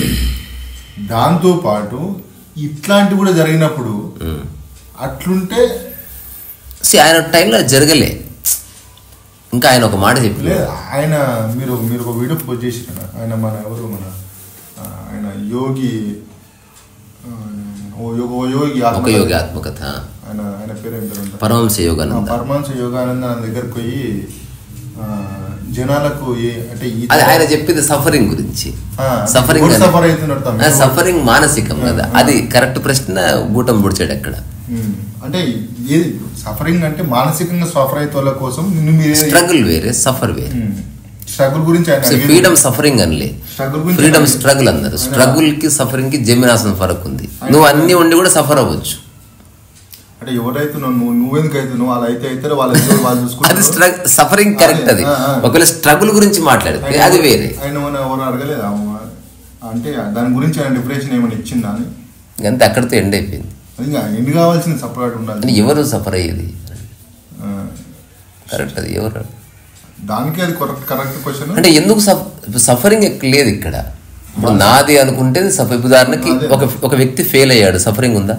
దాంతో పాటు ఇట్లాంటివి కూడా జరిగినప్పుడు అట్లుంటే See, ఆయన టైంలో అది జరగలే ఇంకా ఆయన ఒక మాట చెప్పి లేదు ఆయన మీరు మీరు ఒక వీడియో పోస్ట్ చేసిన ఆయన మన ఎవరు మన ఆ, ఆయన యోగి ఆ, ఓ యో- ఓ యోగి ఒక ఆత్మ- యోగి ఆత్మకథ ఆయన ఆయన పేరు ఏంటారంట పరమహంస యోగానంద పరమాంశ యోగానంద ఆయన దగ్గరకు పోయి ఆ, జనాలకు ఏ- అంటే ఈ అది ఆయన చెప్పింది సఫరింగ్ గురించి ఆ, సఫరింగ్ ఎవరు suffer అవుతున్నారు తమ్ముడు? సఫరింగ్ మానసికం కదా అది కరెక్ట్ ప్రశ్న గూటం పొడిచాడు అక్కడ ఉమ్, అంటే ఏది సఫరింగ్ అంటే మానసికంగా సఫర్ అయ్యే వాళ్ళ కోసం మీరు స్ట్రగుల్ వేరే సఫర్ వేరే స్ట్రగుల్ గురించి ఆయన అడిగేది. ఫ్రీడమ్ సఫరింగ్ అనలే Struggle గురించి ఫ్రీడమ్ ఆయన- స్ట్రగుల్ అన్నారు ఆయన- స్ట్రగుల్ కి సఫరింగ్ కి జమీనాసన ఫరక్ ఉంది నువ్వు అన్ని ఉండి కూడా సఫర్ అవ్వచ్చు అంటే ఎవరైతే నువ్వు నువ్వెందుకు అవుతున్నావు వాళ్ళు అయితే అవుతారో వాళ్ళు ఎవరు వాళ్ళు అది చూసుకుంటారు స్ట్రగ్ సఫరింగ్ కరెక్ట్ అది ఆ, ఆ. ఒకవేళ స్ట్రగుల్ గురించి మాట్లాడితే ఆయన- అది వేరే ఆయన ఏమైనా ఎవరు అడగలేదా అంటే దాని గురించి ఆయన డిప్రెషన్ ఏమైనా ఇచ్చిందా అని అంతే అక్కడితో ఎండ్ అయిపోయింది అది ఇంకా ఎండ్ కావాల్సిన సపరేట్ ఉండాలి అని ఎవరు సఫర్ అయ్యేది ఆ, కరెక్ట్ అది ఎవరు దానికి అది కరెక్ట్ కరెక్ట్ క్వశ్చన్ అంటే ఎందుకు సఫరింగ్ లేదు ఇక్కడ ఇప్పుడు నాది అనుకుంటే సఫ- ఉదాహరణకి అదే. ఒక ఒక వ్యక్తి ఫెయిల్ అయ్యాడు సఫరింగ్ ఉందా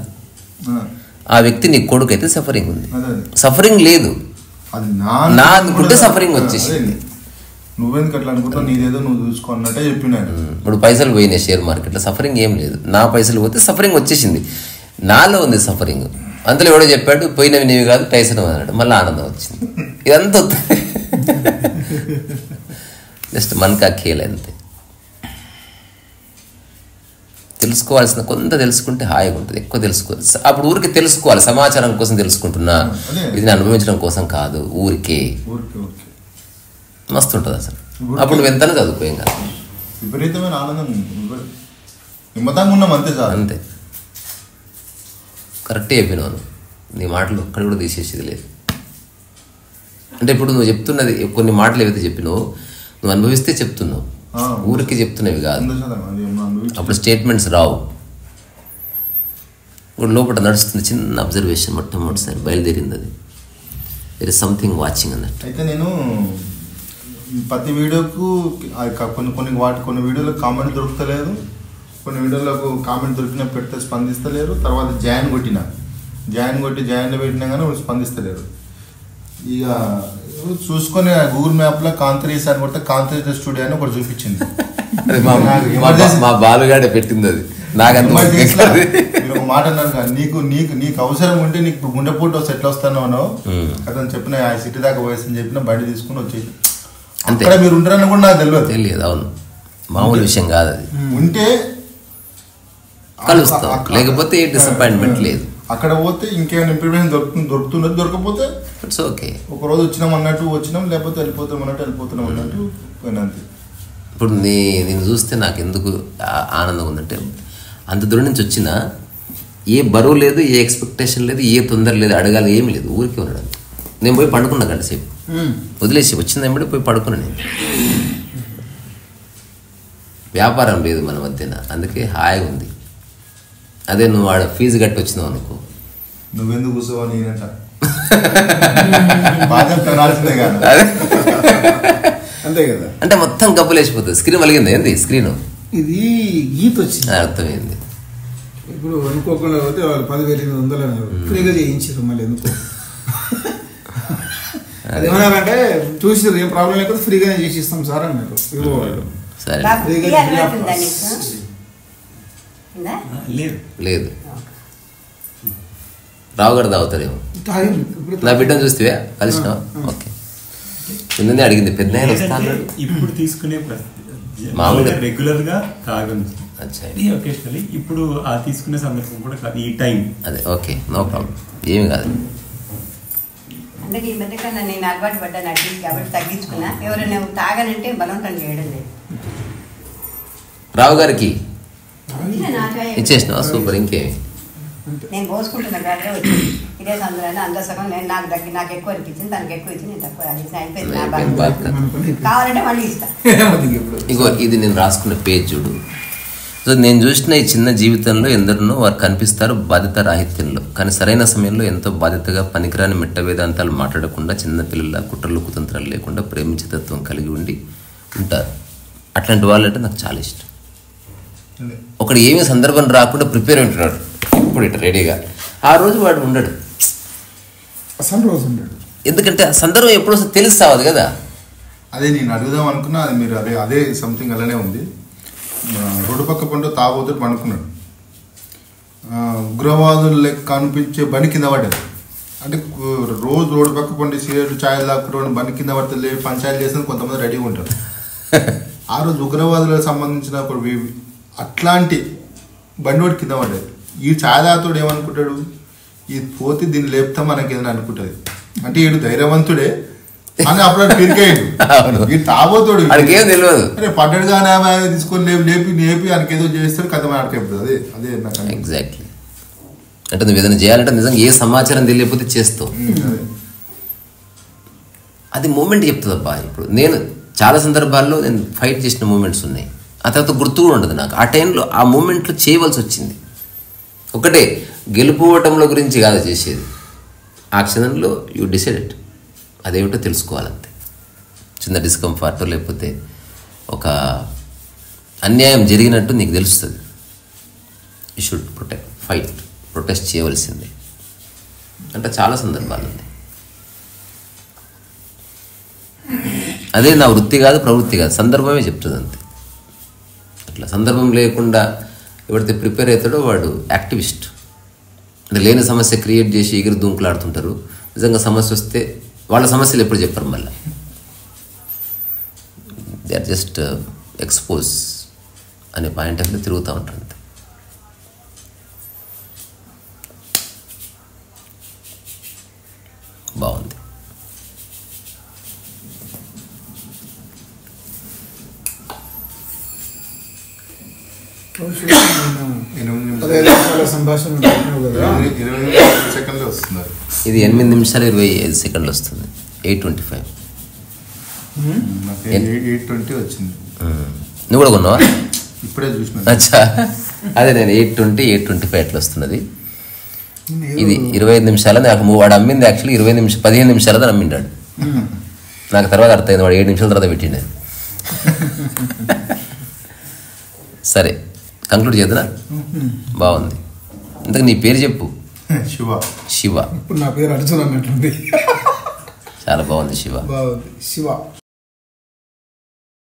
ఆ వ్యక్తి నీ కొడుకు అయితే సఫరింగ్ ఉంది అదే సఫరింగ్ లేదు అది నా నా అనుకుంటే కూడా- suffering ఆ, వచ్చేసింది. అదే. నువ్వెందుకు అట్లా అనుకుంటావు నీదేదో నువ్వు చూసుకో అన్నట్టే చెప్పిన ఆయన. ఇప్పుడు పైసలు పోయినాయి షేర్ మార్కెట్లో సఫరింగ్ ఏం లేదు నా పైసలు పోతే సఫరింగ్ వచ్చేసింది నాలో ఉంది సఫరింగ్ అంతలో ఎవడో చెప్పాడు పోయినవి నీవి కాదు టైసన్ అన్నాడు మళ్ళీ ఆనందం వచ్చింది ఇదంతా జస్ట్ మనకా ఖేల్ అంతే తెలుసుకోవాల్సిన కొంత తెలుసుకుంటే హాయిగా ఉంటుంది ఎక్కువ తెలుసుకోవాలి స- అప్పుడు ఊరికి తెలుసుకోవాలి సమాచారం కోసం తెలుసుకుంటున్నా అదే. ఇది అనుభవించడం కోసం కాదు ఊరికే ఊరికే ఊరికే మస్తు ఉంటుంది అసలు ఊరికే. అప్పుడు నువ్వు ఎంతనే చదువుకోం కాదు విపరీతమైన ఆనందం విపరీ- నిమ్మతంగా ఉన్నాం అంతే చాలు అంతే కరెక్టే చెప్పినావు నీ మాటలు ఒక్కడ కూడా తీసేసేది లేదు అంటే ఇప్పుడు నువ్వు చెప్తున్నది కొన్ని మాటలు ఏవైతే చెప్పినావు నువ్వు అనుభవిస్తే చెప్తున్నావు ఆ. ఊరికి చెప్తున్నవి కాదు వంద శాతం అది ఏమన్నా అనుభవించి- అప్పుడు స్టేట్మెంట్స్ రావు ఇప్పుడు లోపల నడుస్తుంది చిన్న అబ్జర్వేషన్ మొట్టమొదటిసారి బయలుదేరింది అది దర్ ఇస్ సంథింగ్ వాచింగ్ అన్నట్టు అయితే నేను ప్రతి వీడియోకు ఆ యొక్క కొన్ని కొన్ని వాటి కొన్ని వీడియోలకు కామెంట్ దొరుకుతలేదు కొన్ని వీడియోలకు కామెంట్ దొరికినా పెడితే స్పందిస్తలేరు తర్వాత జాయిన్ కొట్టిన జాయిన్ కొట్టి జాయిన్ పెట్టినా కానీ వాళ్ళు స్పందిస్తలేరు ఇక చూసుకొని గూగుల్ మ్యాప్లో కాంతరీస్ అని కొడితే కాంతరీస్ స్టూడియో అని ఒకటి చూపించింది అది మా మా- మా బాలుగాడే పెట్టింది అది నాకంత మరి ఓపిక చేసినా, కాదు. మీరు ఒక మాట అన్నారు కదా, నీకు నీకు నీకు అవసరం ఉంటే నీకు ఇప్పుడు గుండెపోటు వస్తే ఎట్లా వస్తాను అన్నావు మ్మ్. అతను చెప్పిన ఆ సిటీ దాకా పోయేసి చెప్పిన బండి తీసుకుని వచ్చేసి అంతే. అక్కడ మీరు ఉంటారని కూడా నాకు తెలియదు తెలియదు అవును మామూలు విషయం కాదు అది ఉంటే కలుస్తాం అక్క- లేకపోతే డిసప్పాయింట్మెంట్ లేదు అక్కడ పోతే ఇంకేమైనా ఇన్ఫర్మేషన్ దొరుకుతుంది దొరుకుతున్నది దొరకపోతే ఇట్స్ ఓకే ఒక రోజు వచ్చినాం అన్నట్టు వచ్చినాం లేకపోతే వెళ్ళిపోతాం అన్నట్టు వెళ్ళిపోతున్నాం అన్నట్టు పోయినంతే ఇప్పుడు నీ నేను చూస్తే నాకు ఎందుకు ఆ- ఆనందం ఉందంటే అంత దూరం నుంచి వచ్చినా ఏ బరువు లేదు ఏ ఎక్స్పెక్టేషన్ లేదు ఏ తొందర లేదు అడగాలి ఏమి లేదు ఊరికే ఉన్నాడు అంతే. నేను పోయి పండుకున్నా గంట సేపు వదిలేసి వచ్చింది వెంబడి పోయి పడుకున్నా నేను వ్యాపారం లేదు మన మధ్యన అందుకే హాయిగా ఉంది అదే నువ్వు ఆడ ఫీజు కట్టి వచ్చినావు అనుకో నువ్వెందుకు కూర్చోవా నేనంట బాధ పెనాల్సిందే కాదు అంతే కదా అంటే మొత్తం కప్పులేసిపోతుంది స్క్రీన్ వలిగింది ఏంది స్క్రీన్ ఇది గీత వచ్చింది అర్థమైంది ఇప్పుడు అనుకోకుండా పోతే వాళ్ళు పదివేల ఎనిమిది వందలు అన్నారు ఫ్రీగా చేయించారు మళ్ళీ ఎందుకు అదేమన్నారంటే చూసి ఏం ప్రాబ్లం లేకపోతే ఫ్రీగానే చేసి ఇస్తాం సార్ అన్నారు ఇవ్వ వాళ్ళు సరే బాబు ఫ్రీగా టీ అలవాటు ఉందా చేసి నీకు ఉందా లేదు లేదు రావు గారు తాగుతారేమో తాగింది. ఇప్పుడు నా బిడ్డను చూస్తే కలిసినావా ఓకే నిన్ననే అడిగింది పెద్ద ఆయన వస్తా లేదంటే అన్నాడు ఇప్పుడు తీసుకునే మామూలుగా. రెగ్యులర్ గా తాగను అచ్చా ఒకేషనలీ ఇప్పుడు ఆ తీసుకునే సందర్భం కూడా కాదు ఈ టైం అదే ఓకే నో ప్రాబ్లం ఏమి కాదు అందుకే ఈ మధ్యకాలం నేను అలవాటు పడ్డాను అటు కాబట్టి తగ్గించుకున్నా ఎవరైనా తాగనంటే బలవంతం చేయడం లేదు రావు గారికి ఇదే నా చాయ్. ఇచ్చేసినావా సూపర్ ఇంకేమి నేను పోసుకుంటున్న కాడే వచ్చింది ఇదే సందర్భంలో అందరూ సగం నేను నాకు దగ్గర నాకు ఎక్కువ అనిపించింది తనకి ఎక్కువ ఇచ్చింది నేను తక్కువ అది అయిపోయింది నా అయిపోయింది, బాధ బాధ. మన పని అయిపోయింది. కావాలంటే మళ్ళీ ఇస్తా ఏమవుతుంది ఇప్పుడు ఇగో ఇది నేను రాసుకున్న పేజ్ చూడు సో నేను చూసిన ఈ చిన్న జీవితంలో ఎందరినో వారు కనిపిస్తారు బాధ్యత రాహిత్యంలో కానీ సరైన సమయంలో ఎంతో బాధ్యతగా పనికిరాని మిట్ట వేదాంతాలు మాట్లాడకుండా చిన్న పిల్లల కుట్రలు కుతంత్రాలు లేకుండా ప్రేమించే తత్వం కలిగి ఉండి ఉంటారు అట్లాంటి వాళ్ళంటే నాకు చాలా ఇష్టం ఒకడు ఏమీ సందర్భం రాకుండా ప్రిపేర్ అయి ఉంటున్నాడు ఇప్పుడు ఇట్లా రెడీగా ఆ రోజు వాడు ఉండడు అసలు రోజు ఉండడు ఎందుకంటే ఆ సందర్భం ఎప్పుడు వస్తుందో తెలిసి సావదు కదా అదే నేను అడుగుదాం అనుకున్నా అది మీరు అదే అదే సంథింగ్ అలానే ఉంది ఆ, రోడ్డు పక్క పండు తాగోతూ పనుకున్నాడు ఆ, ఉగ్రవాదులు లెక్క కనిపించే బండి కింద పడ్డది అంటే కు- రోజు రోడ్డు పక్క పండి సిగరెట్ ఛాయ్ దాక్కుని బండి కింద పడితే లేవి పంచాయతీ చేసిన కొంతమంది రెడీగా ఉంటారు ఆ రోజు ఉగ్రవాదులకు సంబంధించిన ఒక వి- అట్లాంటి బండి వాడి కింద పడ్డది ఈ ఛాయ్ తాగుతాడు ఏమనుకుంటాడు ఇది పోతే దీన్ని లేపుతా మనకి ఏదైనా అనుకుంటది అంటే ఈడు ధైర్యవంతుడే అని అప్పుడు పిరికాడు అవును. ఈ తాగోతాడు వాడికి ఏం తెలియదు అరే పడ్డాడు కానీ ఆమె తీసుకొని లేపి లేపి లేపి ఆయనకి ఏదో చేస్తాడు కథ ఆడకైపోతుంది అదే అదే నాకు అనిపించింది. ఎగ్జాక్ట్లీ అంటే నువ్వు ఏదైనా చేయాలంటే నిజంగా ఏ సమాచారం తెలియకపోతే చేస్తావు ఉమ్, అదే. అది మూమెంట్ చెప్తుందబ్బా ఇప్పుడు నేను చాలా సందర్భాల్లో నేను ఫైట్ చేసిన మూమెంట్స్ ఉన్నాయి ఆ తర్వాత గుర్తు కూడా ఉండదు నాకు ఆ టైంలో ఆ మూమెంట్లో చేయవలసి వచ్చింది ఒకటే గెలుపు ఓటముల గురించి కాదు చేసేది ఆ క్షణంలో యూ డిసైడెడ్ అదేమిటో తెలుసుకోవాలంతే చిన్న డిస్కంఫర్ట్ లేకపోతే ఒక అన్యాయం జరిగినట్టు నీకు తెలుస్తుంది you should protect fight protest చేయవలసిందే అంటే చాలా సందర్భాలు ఉన్నాయి అదే నా వృత్తి కాదు ప్రవృత్తి కాదు సందర్భమే చెప్తుంది అంతే అట్లా సందర్భం లేకుండా ఎవరైతే ప్రిపేర్ అవుతాడో వాడు యాక్టివిస్ట్ అంటే లేని సమస్య క్రియేట్ చేసి ఎగిరి దుంకులాడుతుంటారు నిజంగా సమస్య వస్తే వాళ్ళ సమస్యలు ఎప్పుడు చెప్పరు మళ్ళీ దే ఆర్ జస్ట్ ఎక్స్పోజ్ అనే పాయింట్ ఆఫ్ తిరుగుతూ ఉంటారు అంతే బాగుంది ఎనిమిది నిమిషాలు పదహైదు నిమిషాల సంభాషణ ఉంటున్నావు కదా ఇరవై ఇరవై నిమిషాలు సెకండ్లో వస్తున్నారు ఇది ఎనిమిది నిమిషాలు ఇరవై ఐదు సెకండ్లు వస్తుంది ఎయిట్ ట్వంటీ ఫైవ్ నాకు ఎయిట్ ట్వంటీ వచ్చింది నువ్వు కూడా కొన్నావా ఇప్పుడే చూసిన అచ్చా అదే నేను eight twenty eight twenty five అట్లా వస్తున్నది ఇది ఇరవై ఐదు నిమిషాలు నాకు మూ- వాడు అమ్మింది యాక్చువల్లీ ఇరవై నిమిషం పదిహేను నిమిషాలతో అమ్మిండాడు నాకు తర్వాత అర్థమైంది వాడు ఏడు నిమిషాల తర్వాత పెట్టిండే సరే కంక్లూడ్ చేద్దా బాగుంది ఇంతకు నీ పేరు చెప్పు శివ శివ ఇప్పుడు నా పేరు అర్జున్ అన్నట్టుంది చాలా బాగుంది శివ బాగుంది శివ